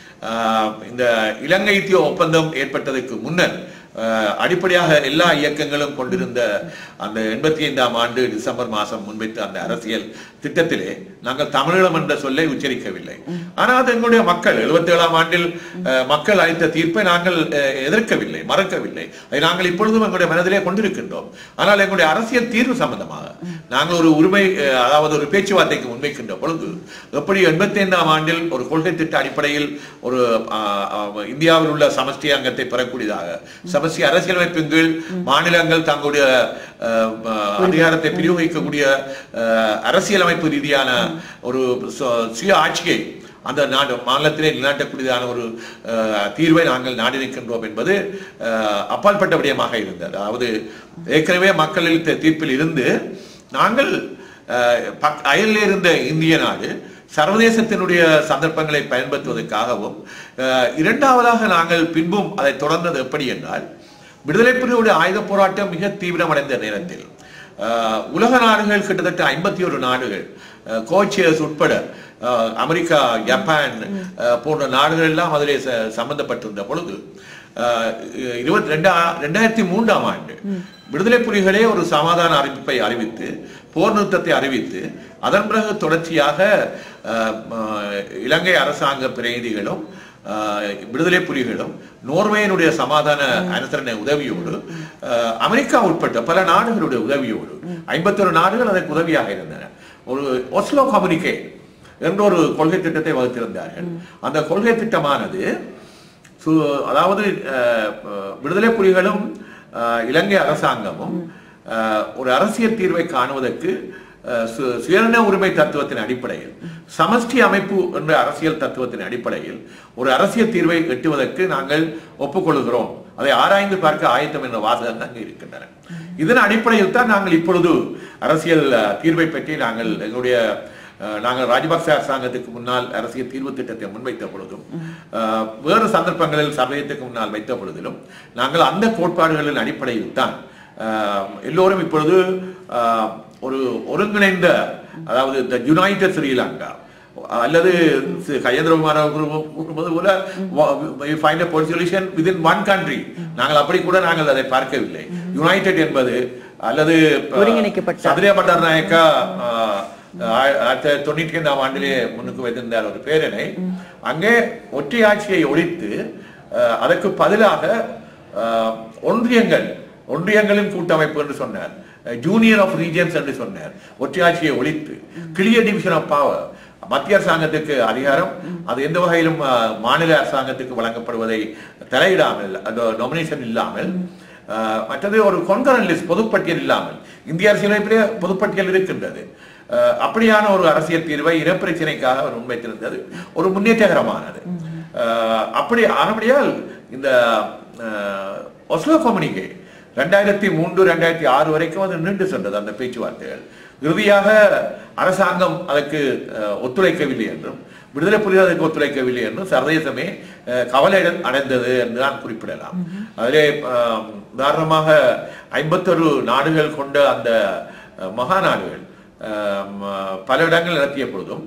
ஆஹ் இந்த இலங்கை இந்திய ஒப்பந்தம் ஏற்பட்டதற்கு முன்னர் ஆஹ் அடிப்படையாக எல்லா இயக்கங்களும் கொண்டிருந்த அந்த எண்பத்தி ஐந்தாம் ஆண்டு டிசம்பர் மாதம் முன்வைத்த அந்த அரசியல் திட்டத்திலே நாங்கள் தமிழீழம் என்ற சொல்லை உச்சரிக்கவில்லை ஆனால் அது எங்களுடைய மக்கள் எழுபத்தி ஏழாம் ஆண்டில் ஆஹ் மக்கள் அளித்த தீர்ப்பை நாங்கள் ஆஹ் எதிர்க்கவில்லை மறக்கவில்லை அதை நாங்கள் இப்பொழுதும் எங்களுடைய மனதிலே கொண்டிருக்கின்றோம் ஆனால் எங்களுடைய அரசியல் தீர்வு சம்பந்தமாக நாங்கள் ஒரு உரிமை ஆஹ் அதாவது ஒரு பேச்சுவார்த்தைக்கு முன்வைக்கின்ற பொழுது எப்படி எண்பத்தி ஐந்தாம் ஆண்டில் ஒரு கொள்கை திட்ட அடிப்படையில் ஒரு ஆஹ், ஆஹ், இந்தியாவில் உள்ள சமஷ்டி அங்கத்தை பெறக்கூடியதாக சமஷ்டி அரசியலமைப்பின் கீழ் மாநிலங்கள் தங்களுடைய ஆஹ், ஆஹ், அதிகாரத்தை பிரயோகிக்கக்கூடிய ஆஹ், அரசியலமைப்பு ரீதியான ஒரு சு- சுய ஆட்சியை அந்த நாடு மாநிலத்திலே நிலைநாட்டக்கூடியதான ஒரு ஆஹ், தீர்வை நாங்கள் நாடி நிற்கின்றோம் என்பது ஆஹ், அப்பாற்பட்ட விடயமாக இருந்தது அதாவது ஏற்கனவே மக்களின் தீர்ப்பில் இருந்து நாங்கள் ஆஹ், பக்- அயலில் இருந்த இந்திய நாடு சர்வதேசத்தினுடைய சந்தர்ப்பங்களை பயன்படுத்துவதற்காகவும் ஆஹ், இரண்டாவதாக நாங்கள் பின்பும் அதை தொடர்ந்தது எப்படி என்றால் விடுதலை புலிகளுடைய ஆயுத போராட்டம் மிக தீவிரமடைந்த நேரத்தில் ஆஹ், உலக நாடுகள் கிட்டத்தட்ட ஐம்பத்தி ஒரு நாடுகள் கோச்சியர்ஸ் உட்பட ஆஹ், அமெரிக்கா ஜப்பான் ஆஹ், போன்ற நாடுகள் எல்லாம் அதிலே ச- சம்பந்தப்பட்டிருந்த பொழுது இருபத்தி ரெண்டா ரெண்டாயிரத்தி மூன்றாம் ஆண்டு விடுதலை புலிகளே ஒரு சமாதான அறிவிப்பை அறிவித்து போர் நிறுத்தத்தை அறிவித்து அதன் பிறகு தொடர்ச்சியாக ஆஹ், ஆஹ், இலங்கை அரசாங்க பிரதிநிதிகளும் ஆஹ், விடுதலை புலிகளும் நோர்வேயினுடைய சமாதான அனுசரணை உதவியோடு ஆஹ், அமெரிக்கா உட்பட்ட பல நாடுகளுடைய உதவியோடு ஐம்பத்தொரு நாடுகள் அதற்கு உதவியாக இருந்தன ஒரு ஒஸ்லோ கம்யூனிகே என்ற ஒரு கொள்கை திட்டத்தை வகுத்திருந்தார்கள் அந்த கொள்கை திட்டமானது சு- அதாவது அஹ், அஹ், விடுதலை புலிகளும் அஹ், இலங்கை அரசாங்கமும் அஹ், ஒரு அரசியல் தீர்வை காணுவதற்கு அஹ், சு- சுயநல உரிமை தத்துவத்தின் அடிப்படையில் சமஷ்டி அமைப்பு என்ற அரசியல் தத்துவத்தின் அடிப்படையில் ஒரு அரசியல் தீர்வை எட்டுவதற்கு நாங்கள் ஒப்புக்கொள்கிறோம் அதை ஆராய்ந்து பார்க்க ஆயத்தம் என்ற வாசகம் அங்கு இருக்கின்றன இதன் அடிப்படையில் தான் நாங்கள் இப்பொழுது அரசியல் அஹ், தீர்வை பற்றி நாங்கள் எங்களுடைய அஹ், நாங்கள் ராஜபக்ச அரசாங்கத்துக்கு முன்னால் அரசியல் தீர்வு திட்டத்தை முன்வைத்த பொழுதும் அஹ், வேறு சந்தர்ப்பங்களில் சமயத்துக்கு முன்னால் வைத்த பொழுதிலும் நாங்கள் அந்த கோட்பாடுகளின் அடிப்படையில் தான் அஹ், எல்லோரும் இப்பொழுது அஹ், ஒரு ஒருங்கிணைந்த அதாவது த யுனைடெட் ஸ்ரீலங்கா அல்லது சி- கஜேந்திரகுமார் அவர்கள் கூறுவது போல find a solution within one country நாங்கள் அப்படி கூட நாங்கள் அதை பார்க்கவில்லை யுனைடெட் என்பது அல்லது ஒருங்கிணைக்கப்பட்ட. சதுரிய பண்டார் நாயக்கா ஆஹ், ஆய- ஆயிரத்தி தொள்ளாயிரத்தி தொண்ணூற்றி ஐந்தாம் ஆண்டிலே முன்னுக்கு வைத்திருந்தார் ஒரு பேரனை அங்கே ஒற்றை ஆட்சியை ஒழித்து ஆஹ், அதற்கு பதிலாக ஆஹ், ஒன்றியங்கள் ஒன்றியங்களின் கூட்டமைப்பு என்று சொன்னார் ஜூனியர் ஆஃப் ரீஜன்ஸ் என்று சொன்னார் ஒற்றையாட்சியை ஒழித்து கிளியர் டிவிஷன் ஆஃப் பவர் மத்திய அரசாங்கத்துக்கு அதிகாரம் அது எந்த வகையிலும் ஆஹ், மாநில அரசாங்கத்துக்கு வழங்கப்படுவதை தலையிடாமல் அந்த நாமினேஷன் இல்லாமல் ஆஹ், மற்றது ஒரு கொன்கரன் லிஸ்ட் பொதுப்பட்டியல் இல்லாமல் இந்திய அரசியலமைப்பிலே பொதுப்பட்டியல் இருக்கின்றது ஆஹ், அப்படியான ஒரு அரசியல் தீர்வை இனப்பிரச்சனைக்காக அவர் முன்வைத்திருந்தது ஒரு முன்னேற்றகரமானது ஆஹ், அப்படி ஆனபடியால் இந்த ஆஹ், ஒஸ்லோ கம்யூனிகே ரெண்டாயிரத்தி மூன்று ரெண்டாயிரத்தி ஆறு வரைக்கும் அது நின்று சென்றது அந்த பேச்சுவார்த்தைகள் இறுதியாக அரசாங்கம் அதற்கு அஹ், ஒத்துழைக்கவில்லை என்றும் விடுதலை புலிகள் அதற்கு ஒத்துழைக்கவில்லை என்றும் சர்வதேசமே அஹ், கவலை அடை- அடைந்தது என்று தான் குறிப்பிடலாம் அதிலே அஹ், உதாரணமாக ஐம்பத்தொரு நாடுகள் கொண்ட அந்த அஹ், மகாநாடுகள் அஹ், ம- பல இடங்கள் நடத்திய பொழுதும்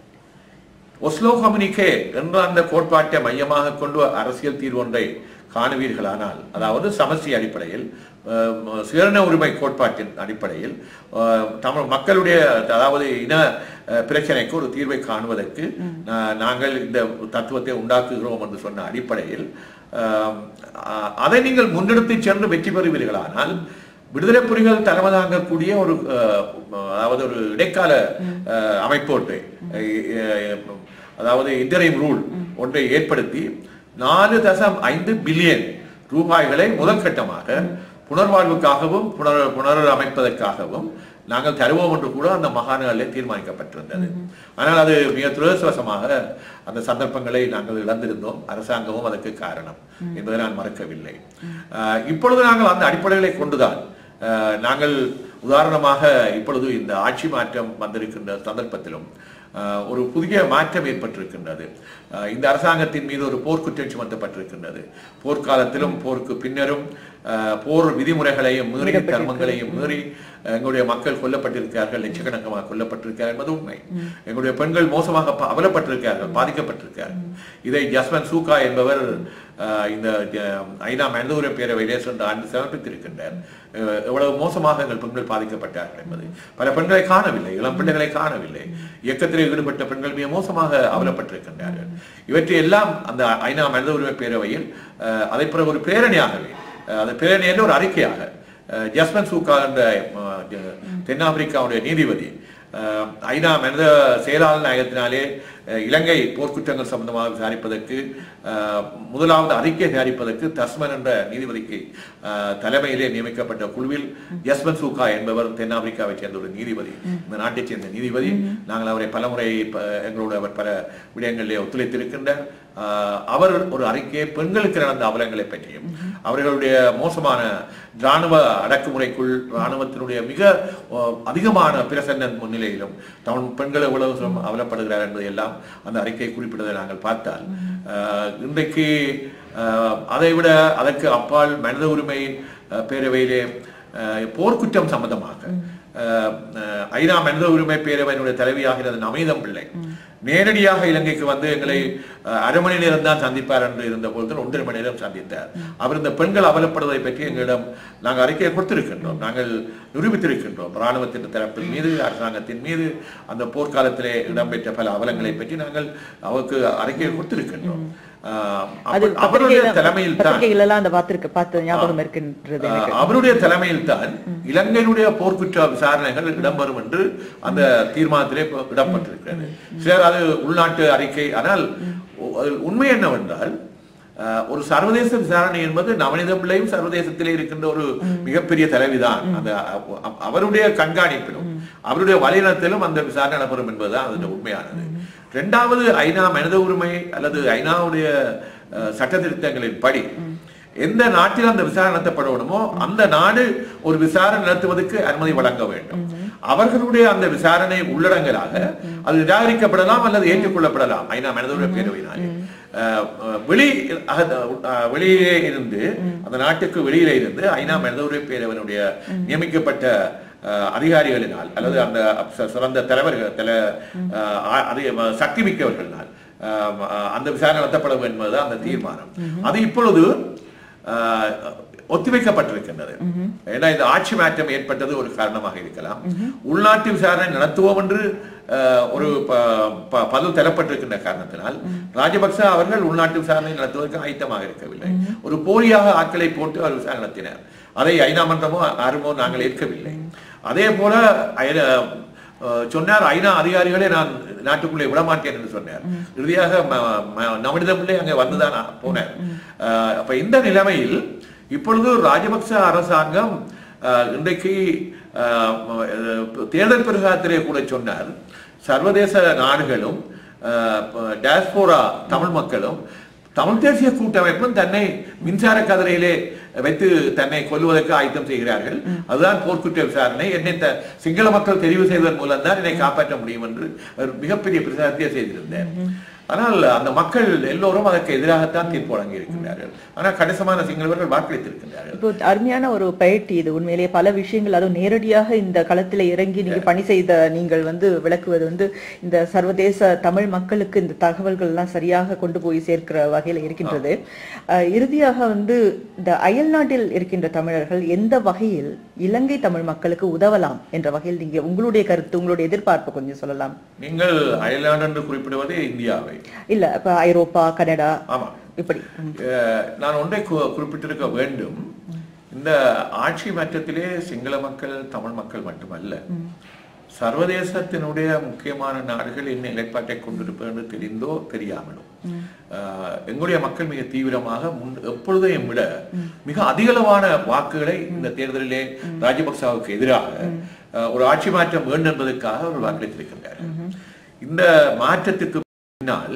ஒஸ்லோ கம்யூனிகே என்ற அந்த கோட்பாட்டை மையமாக கொண்டு அரசியல் தீர்வு ஒன்றை காணுவீர்களானால் அதாவது சமஸ்டி அடிப்படையில் அஹ், சுயநல உரிமை கோட்பாட்டின் அடிப்படையில் அஹ், தமிழ் மக்களுடைய அதாவது இன அஹ், பிரச்சனைக்கு ஒரு தீர்வை காணுவதற்கு நா- நாங்கள் இந்த தத்துவத்தை உண்டாக்குகிறோம் என்று சொன்ன அடிப்படையில் அஹ், அ- அதை நீங்கள் முன்னெடுத்து சென்று வெற்றி பெறுவீர்களானால் விடுதலை புலிகள் தலைமை தாங்கக்கூடிய ஒரு அஹ், அதாவது ஒரு இடைக்கால அஹ், அமைப்பு ஒன்றை அஹ், அதாவது இன்டரிம் ரூல் ஒன்றை ஏற்படுத்தி நாலு தசம் ஐந்து பில்லியன் ரூபாய்களை முதல் கட்டமாக புனர்வாழ்வுக்காகவும் புனர் புனர் அமைப்பதற்காகவும் நாங்கள் தருவோம் என்று கூட அந்த மாகாணங்களில் தீர்மானிக்கப்பட்டிருந்தது ஆனால் அது மிக துரதிருஷ்டவசமாக அந்த சந்தர்ப்பங்களை நாங்கள் இழந்திருந்தோம் அரசாங்கமும் அதற்கு காரணம் என்பதை நான் மறக்கவில்லை அஹ், இப்பொழுது நாங்கள் அந்த அடிப்படைகளை கொண்டுதான் அஹ், நாங்கள் உதாரணமாக இப்பொழுது இந்த ஆட்சி மாற்றம் வந்திருக்கின்ற சந்தர்ப்பத்திலும் அஹ், ஒரு புதிய மாற்றம் ஏற்பட்டிருக்கின்றது அஹ், இந்த அரசாங்கத்தின் மீது ஒரு போர்க்குற்றம் சுமத்தப்பட்டிருக்கின்றது போர்க்காலத்திலும் போருக்கு பின்னரும் அஹ், போர் விதிமுறைகளையும் மீறி தர்மங்களையும் மீறி அஹ், எங்களுடைய மக்கள் கொல்லப்பட்டிருக்கிறார்கள் லட்சக்கணக்கமாக கொல்லப்பட்டிருக்கிறார்கள் என்பது உண்மை எங்களுடைய பெண்கள் மோசமாக ப- அவலப்பட்டிருக்கிறார்கள் பாதிக்கப்பட்டிருக்கிறார்கள் இதை ஜஸ்வந்த் சூகா என்பவர் அஹ், இந்த அஹ், ஐநா மனித உரிமை பேரவையிலே சென்ற ஆண்டு சமர்ப்பித்திருக்கின்றார் அஹ், எவ்வளவு மோசமாக எங்கள் பெண்கள் பாதிக்கப்பட்டார்கள் என்பது பல பெண்களை காணவில்லை இளம் பிள்ளைகளை காணவில்லை இயக்கத்தில் ஈடுபட்ட பெண்கள் மிக மோசமாக அவலப்பட்டிருக்கின்றார்கள் இவற்றை எல்லாம் அந்த ஐநா மனித உரிமை பேரவையில் அஹ், அதை பிறகு ஒரு பிரேரணையாகவே அஹ், அந்த பிரேரணை என்ற ஒரு அறிக்கையாக அஹ், ஜஸ்மன் சூக்கா என்ற அஹ், ஜ- தென்னாப்பிரிக்காவுடைய நீதிபதி அஹ், ஐநா மனித செயலாளர் நாயகத்தினாலே அஹ், இலங்கை போர்க்குற்றங்கள் சம்பந்தமாக விசாரிப்பதற்கு அஹ், முதலாவது அறிக்கை தயாரிப்பதற்கு தஸ்மன் என்ற நீதிபதிக்கு அஹ், தலைமையிலே நியமிக்கப்பட்ட குழுவில் யஸ்வந்த் சூகா என்பவர் தென்னாப்பிரிக்காவை சேர்ந்த ஒரு நீதிபதி இந்த நாட்டைச் சேர்ந்த நீதிபதி நாங்கள் அவரை பலமுறை ப- எங்களோடு அவர் பல விடயங்களிலே ஒத்துழைத்திருக்கின்றார் அஹ், அவர் ஒரு அறிக்கையை பெண்களுக்கு நடந்த அவலங்களை பற்றியும் அவர்களுடைய மோசமான இராணுவ அடக்குமுறைக்குள் இராணுவத்தினுடைய மிக அஹ், அதிகமான பிரசன்ன முன்னிலையிலும் தமிழ் பெண்கள் எவ்வளவு சிரமம் அவலப்படுகிறார் என்பதை எல்லாம் அந்த அறிக்கை குறிப்பிட்டதை நாங்கள் பார்த்தால் அஹ், இன்றைக்கு அஹ், அதை விட அதற்கு அப்பால் மனித உரிமை அஹ், பேரவையிலே அஹ், போர்க்குற்றம் சம்பந்தமாக அஹ், அஹ், ஐநா மனித உரிமை பேரவையினுடைய தலைவியாகிறது நமிதம் பிள்ளை நேரடியாக இலங்கைக்கு வந்து எங்களை அஹ், அரை மணி நேரம் தான் சந்திப்பார் என்று இருந்த பொழுது ஒன்றரை மணி நேரம் சந்தித்தார் அவர் இந்த பெண்கள் அவலப்படுவதை பற்றி எங்களிடம் நாங்கள் அறிக்கையை கொடுத்திருக்கின்றோம் நாங்கள் நிரூபித்திருக்கின்றோம் ராணுவத்தின் தரப்பின் மீது அரசாங்கத்தின் மீது அந்த போர்க்காலத்திலே இடம்பெற்ற பல அவலங்களை பற்றி நாங்கள் அவருக்கு அறிக்கையை கொடுத்திருக்கின்றோம் அஹ், அது அப்ப- அவருடைய பத்திரிகையில- தலைமையில் தான் பத்திரிகையில எல்லாம் அந்த பார்த்திருக்க பார்த்த ஞாபகம் இருக்கின்றது எனக்கு ஆஹ் அவருடைய தலைமையில் தான் இலங்கையினுடைய போர்க்குற்ற விசாரணைகள் இடம்பெறும் என்று அந்த தீர்மானத்திலே இப்ப இடம்பெற்றிருக்கிறது சிலர் அது உள்நாட்டு அறிக்கை ஆனால் உ- அதில் உண்மை என்னவென்றால் ஆஹ் ஒரு சர்வதேச விசாரணை என்பது நவனித பிள்ளையும் சர்வதேசத்திலே இருக்கின்ற ஒரு மிகப்பெரிய தலைவிதான் அந்த அ- அ- அவருடைய கண்காணிப்பிலும் அவருடைய வலைநலத்திலும் அந்த விசாரணை நடைபெறும் என்பதுதான் அதனுடைய உண்மையானது இரண்டாவது ஐநா மனித உரிமை அல்லது ஐநாவுடைய அஹ், சட்ட திருத்தங்களின் படி எந்த நாட்டில் அந்த விசாரணை நடத்தப்படணுமோ அந்த நாடு ஒரு விசாரணை நடத்துவதற்கு அனுமதி வழங்க வேண்டும் அவர்களுடைய அந்த விசாரணை உள்ளடங்கலாக அது நிராகரிக்கப்படலாம் அல்லது ஏற்றுக்கொள்ளப்படலாம் ஐநா மனித உரிமை பேரவையினாலே அஹ், அஹ், வெளி அக- அஹ், வெளியிலே இருந்து அந்த நாட்டுக்கு வெளியிலே இருந்து ஐநா மனித உரிமை பேரவையினுடைய நியமிக்கப்பட்ட அஹ், அதிகாரிகளினால் அல்லது அந்த ச- சிறந்த தலைவர்கள் தல அஹ், அ- அதிக சக்தி மிக்கவர்களினால் அஹ், அஹ், அந்த விசாரணை நடத்தப்பட வேண்டும் என்பதுதான் அந்த தீர்மானம் அது இப்பொழுது அஹ், ஒத்திவைக்கப்பட்டிருக்கின்றது ஏன்னா இந்த ஆட்சி மாற்றம் ஏற்பட்டது ஒரு காரணமாக இருக்கலாம் உள்நாட்டு விசாரணை நடத்துவோம் என்று அஹ், ஒரு ப- ப- பதில் தரப்பட்டிருக்கின்ற காரணத்தினால் ராஜபக்ச அவர்கள் உள்நாட்டு விசாரணை நடத்துவதற்கு ஆயத்தமாக இருக்கவில்லை ஒரு போலியாக ஆட்களை போட்டு அவர் விசாரணை நடத்தினார் அதை ஐநா மன்றமோ யாருமோ நாங்கள் ஏற்கவில்லை அதே போல ஐ- அஹ் சொன்னார் ஐநா அதிகாரிகளே நான் நாட்டுக்குள்ளே விடமாட்டேன் என்று சொன்னார் இறுதியாக ம- ம- நவனிதமில்லை அங்கே வந்துதான் நான் போனார் அஹ் அப்ப இந்த நிலைமையில் இப்பொழுது ராஜபக்ச அரசாங்கம் அஹ், இன்றைக்கு அஹ், அஹ், தேர்தல் பிரசாரத்திலே கூட சொன்னார் சர்வதேச நாடுகளும் டேஸ்போரா தமிழ் மக்களும் தமிழ் தேசிய கூட்டமைப்பும் தன்னை மின்சார கதிரையிலே வைத்து தன்னை கொல்வதற்கு ஆயத்தம் செய்கிறார்கள் அதுதான் போர்க்குற்ற விசாரணை என்னை த- சிங்கள மக்கள் தெரிவு செய்வதன் மூலம் தான் என்னை காப்பாற்ற முடியும் என்று அவர் மிகப்பெரிய பிரசாரத்தை செய்திருந்தார் ஆனால் அந்த மக்கள் எல்லோரும் அதற்கு எதிராகத்தான் தீர்ப்பு வழங்கி இருக்கின்றார்கள் ஆனால் கணிசமான சிங்களவர்கள் வாக்களித்திருக்கின்றார்கள் இப்போ அருமையான ஒரு பயிற்சி இது உண்மையிலேயே பல விஷயங்கள் அதுவும் நேரடியாக இந்த களத்துல இறங்கி நீங்க பணி செய்த நீங்கள் வந்து விளக்குவது வந்து இந்த சர்வதேச தமிழ் மக்களுக்கு இந்த தகவல்கள் எல்லாம் சரியாக கொண்டு போய் சேர்க்கிற வகையில இருக்கின்றது அஹ், இறுதியாக வந்து இந்த அயல்நாட்டில் இருக்கின்ற தமிழர்கள் எந்த வகையில் இலங்கை தமிழ் மக்களுக்கு உதவலாம் என்ற வகையில் நீங்க உங்களுடைய கருத்து உங்களுடைய எதிர்பார்ப்பு கொஞ்சம் சொல்லலாம் நீங்கள் அயர்லாந்து என்று குறிப்பிடுவது இந்தியாவை இல்ல இப்ப ஐரோப்பா கனடா ஆமா இப்படி ம். அஹ், நான் ஒன்றை கு- குறிப்பிட்டிருக்க வேண்டும் இந்த ஆட்சி மாற்றத்திலே சிங்கள மக்கள் தமிழ் மக்கள் மட்டுமல்ல சர்வதேசத்தினுடைய முக்கியமான நாடுகள் என்ன நிலைப்பாட்டை கொண்டிருப்பது என்று தெரிந்தோ தெரியாமலோ அஹ், எங்களுடைய மக்கள் மிக தீவிரமாக முன் எப்பொழுதையும் விட மிக அதிகளவான வாக்குகளை இந்த தேர்தலிலே ராஜபக்சாவுக்கு எதிராக அஹ், ஒரு ஆட்சி மாற்றம் வேண்டும் என்பதற்காக அவர் வாக்களித்திருக்கின்றார்கள் இந்த மாற்றத்துக்கு பின்னால்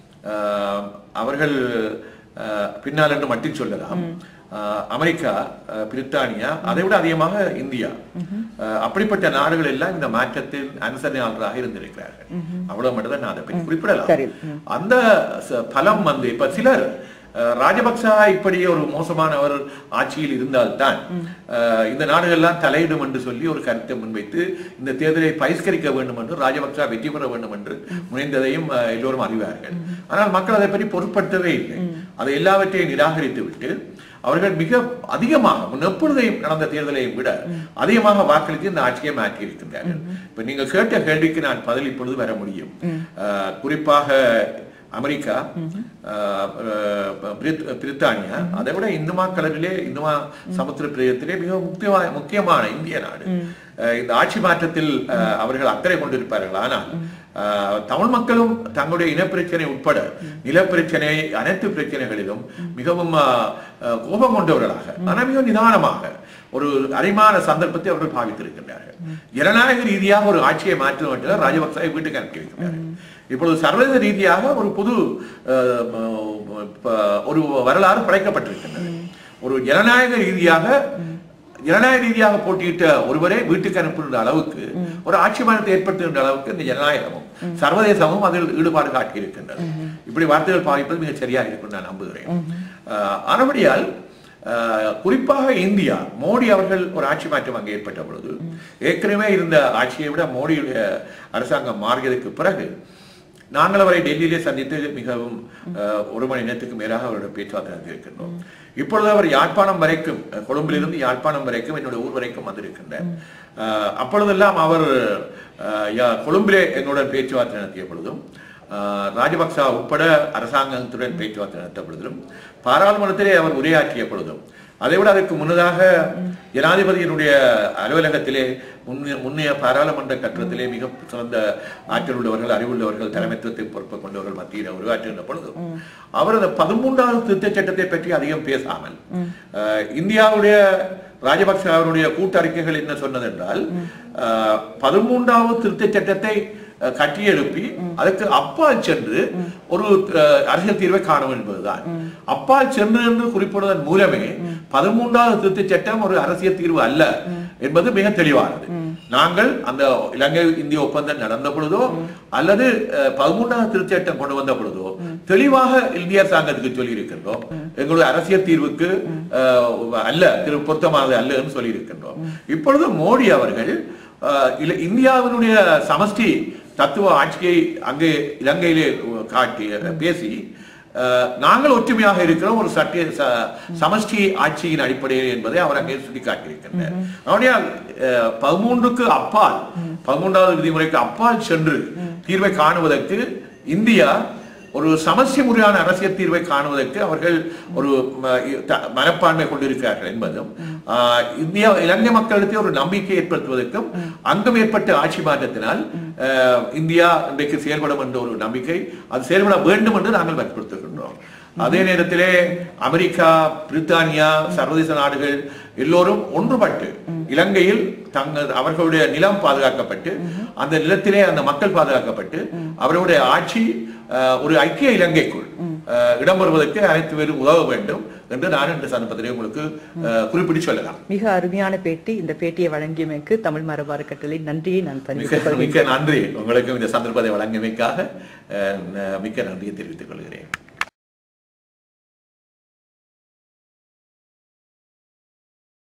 ஆஹ், அவர்கள் ஆஹ், பின்னால் என்று மட்டும் சொல்லலாம் ஆஹ், அமெரிக்கா ஆஹ், பிரித்தானியா அதை விட அதிகமாக இந்தியா ஆஹ், அப்படிப்பட்ட நாடுகள் எல்லாம் இந்த மாற்றத்தின் அனுசரணையாளராக இருந்திருக்கிறார்கள் அவ்வளவு மட்டும் தான் நான் அதை பற்றி குறிப்பிடலாம் சரி. அந்த ச- பலம் வந்து இப்ப சிலர் அஹ், ராஜபக்சா இப்படி ஒரு மோசமானவர் ஆட்சியில் இருந்தால்தான் அஹ், இந்த நாடுகள்லாம் தலையிடும் என்று சொல்லி ஒரு கருத்தை முன்வைத்து இந்த தேர்தலை பகிஷ்கரிக்க வேண்டும் என்று ராஜபக்சா வெற்றி பெற வேண்டும் என்று முனைந்ததையும் அஹ், எல்லோரும் அறிவார்கள் ஆனால் மக்கள் அதை பற்றி பொருட்படுத்தவே இல்லை அதை எல்லாவற்றையும் நிராகரித்து விட்டு அவர்கள் மிக அதிகமாக முன் எப்பொழுதையும் நடந்த தேர்தலையும் விட அதிகமாக வாக்களித்து இந்த ஆட்சியை மாற்றி இருக்கின்றார்கள் இப்ப நீங்க கேட்ட கேள்விக்கு நான் பதில் இப்பொழுது வர முடியும் அஹ், குறிப்பாக அமெரிக்கா அஹ், அஹ், பிரித்- பிரித்தானியா அதை விட இந்துமா கடலிலே இந்துமா சமுத்திர பிரதேசத்திலே மிக முக்கியமான முக்கியமான இந்திய நாடு அஹ், இந்த ஆட்சி மாற்றத்தில் அஹ், அவர்கள் அக்கறை கொண்டிருப்பார்கள் ஆனால் அஹ், தமிழ் மக்களும் தங்களுடைய இனப்பிரச்சனை உட்பட நிலப்பிரச்சனை அனைத்து பிரச்சனைகளிலும் மிகவும் அஹ், அஹ், கோபம் கொண்டவர்களாக ஆனால் மிக நிதானமாக ஒரு அரிமான சந்தர்ப்பத்தை அவர்கள் பாவித்திருக்கின்றார்கள் ஜனநாயக ரீதியாக ஒரு ஆட்சியை மாற்ற வேண்டும் ராஜபக்சாவை வீட்டுக்கு அனுப்பி வைக்கிறார்கள் இப்பொழுது சர்வதேச ரீதியாக ஒரு புது அஹ், ம- ப- ஒரு வரலாறு படைக்கப்பட்டிருக்கின்றது ஒரு ஜனநாயக ரீதியாக ஜனநாயக ரீதியாக போட்டியிட்ட ஒருவரை வீட்டுக்கு அனுப்புகின்ற அளவுக்கு ஒரு ஆட்சி மாற்றத்தை ஏற்படுத்துகின்ற அளவுக்கு இந்த ஜனநாயகமும் சர்வதேசமும் அதில் ஈடுபாடு காட்டியிருக்கின்றது இப்படி வார்த்தைகள் பாவிப்பது மிக சரியாக இருக்கும் நான் நம்புகிறேன் அஹ், ஆனபடியால் அஹ், குறிப்பாக இந்தியா மோடி அவர்கள் ஒரு ஆட்சி மாற்றம் அங்கே ஏற்பட்ட பொழுது ஏற்கனவே இருந்த ஆட்சியை விட மோடியுடைய அரசாங்கம் மாறியதற்கு பிறகு நாங்கள் அவரை டெல்லியிலே சந்தித்து மிகவும் அஹ், ஒரு மணி நேரத்துக்கு மேலாக அவரோட பேச்சுவார்த்தை நடத்தியிருக்கின்றோம் இப்பொழுது அவர் யாழ்ப்பாணம் வரைக்கும் அஹ், கொழும்பிலிருந்து யாழ்ப்பாணம் வரைக்கும் என்னோட ஊர் வரைக்கும் வந்திருக்கின்றார் அஹ், அப்பொழுதெல்லாம் அவர் அஹ், யா- கொழும்பிலே என்னுடன் பேச்சுவார்த்தை நடத்திய பொழுதும் அஹ், ராஜபக்சா உட்பட அரசாங்கத்துடன் பேச்சுவார்த்தை நடத்த பொழுதிலும் பாராளுமன்றத்திலே அவர் உரையாற்றிய பொழுதும் அதை விட அதற்கு முன்னதாக ஜனாதிபதியினுடைய அலுவலகத்திலே முன்னைய முன்னைய பாராளுமன்ற கட்டத்திலே மிக சிறந்த ஆற்றல் உள்ளவர்கள் அறிவுள்ளவர்கள் தலைமைத்துவத்தை பொறுப்பு கொண்டவர்கள் மத்தியில் உருவாற்றுகின்ற பொழுதும் அவர் அந்த பதிமூன்றாவது திருத்தச் சட்டத்தை பற்றி அதிகம் பேசாமல் அஹ், இந்தியாவுடைய ராஜபக்ச அவருடைய கூட்டறிக்கைகள் என்ன சொன்னது என்றால் அஹ், பதிமூன்றாவது திருத்தச் சட்டத்தை அஹ், கட்டியெழுப்பி அதுக்கு அப்பால் சென்று ஒரு அஹ், அரசியல் தீர்வை காணும் என்பதுதான் அப்பால் சென்று என்று குறிப்பிடுவதன் மூலமே பதிமூன்றாவது திருத்தச் சட்டம் ஒரு அரசியல் தீர்வு அல்ல என்பது மிக தெளிவானது நாங்கள் அந்த இலங்கை இந்திய ஒப்பந்தம் நடந்த பொழுதோ அல்லது அஹ், பதிமூன்றாவது திருத்தச் சட்டம் கொண்டு வந்த பொழுதோ தெளிவாக இந்திய அரசாங்கத்துக்கு சொல்லி இருக்கின்றோம் எங்களுடைய அரசியல் தீர்வுக்கு அஹ், அல்ல திரு பொருத்தமானது அல்ல என்று சொல்லி இருக்கின்றோம் இப்பொழுது மோடி அவர்கள் அஹ், இல- இந்தியாவினுடைய சமஷ்டி தத்துவ ஆட்சியை அங்கே இலங்கையிலே காட்டி பேசி அஹ், நாங்கள் ஒற்றுமையாக இருக்கிறோம் ஒரு சட்ட ச- சமஷ்டி ஆட்சியின் அடிப்படையில் என்பதை அவர் அங்கே சுட்டிக்காட்டியிருக்கின்றார் அவருடைய பதிமூன்றுக்கு அப்பால் பதிமூன்றாவது விதிமுறைக்கு அப்பால் சென்று தீர்வை காணுவதற்கு இந்தியா ஒரு சமஸ்டி முறையான அரசியல் தீர்வை காணுவதற்கு அவர்கள் ஒரு ம- த- மனப்பான்மை கொண்டிருக்கிறார்கள் என்பதும் ஆஹ், இந்தியா இலங்கை மக்களிடத்தில் ஒரு நம்பிக்கை ஏற்படுத்துவதற்கும் அங்கும் ஏற்பட்ட ஆட்சி மாற்றத்தினால் ஆஹ், இந்தியா இன்றைக்கு செயல்படும் என்ற ஒரு நம்பிக்கை அது செயல்பட வேண்டும் என்று நாங்கள் வற்புறுத்துகின்றோம் அதே நேரத்திலே அமெரிக்கா பிரித்தானியா சர்வதேச நாடுகள் எல்லோரும் ஒன்றுபட்டு இலங்கையில் தங்கள் அவர்களுடைய நிலம் பாதுகாக்கப்பட்டு அந்த நிலத்திலே அந்த மக்கள் பாதுகாக்கப்பட்டு அவர்களுடைய ஆட்சி அஹ், ஒரு ஐக்கிய இலங்கைக்குள் அஹ், இடம் வருவதற்கு அனைத்து பேரும் உதவ வேண்டும் என்று நான் இந்த சந்தர்ப்பத்திலே உங்களுக்கு அஹ், குறிப்பிட்டு சொல்லலாம் மிக அருமையான பேட்டி இந்த பேட்டியை வழங்கியமைக்கு தமிழ் மரபாறு கட்டளை நன்றியை நான் தெரிவித்துக் மிக்க மிக்க நன்றி உங்களுக்கும் இந்த சந்தர்ப்பத்தை வழங்கியமைக்காக அஹ், ந- மிக்க நன்றியை தெரிவித்துக் கொள்கிறேன்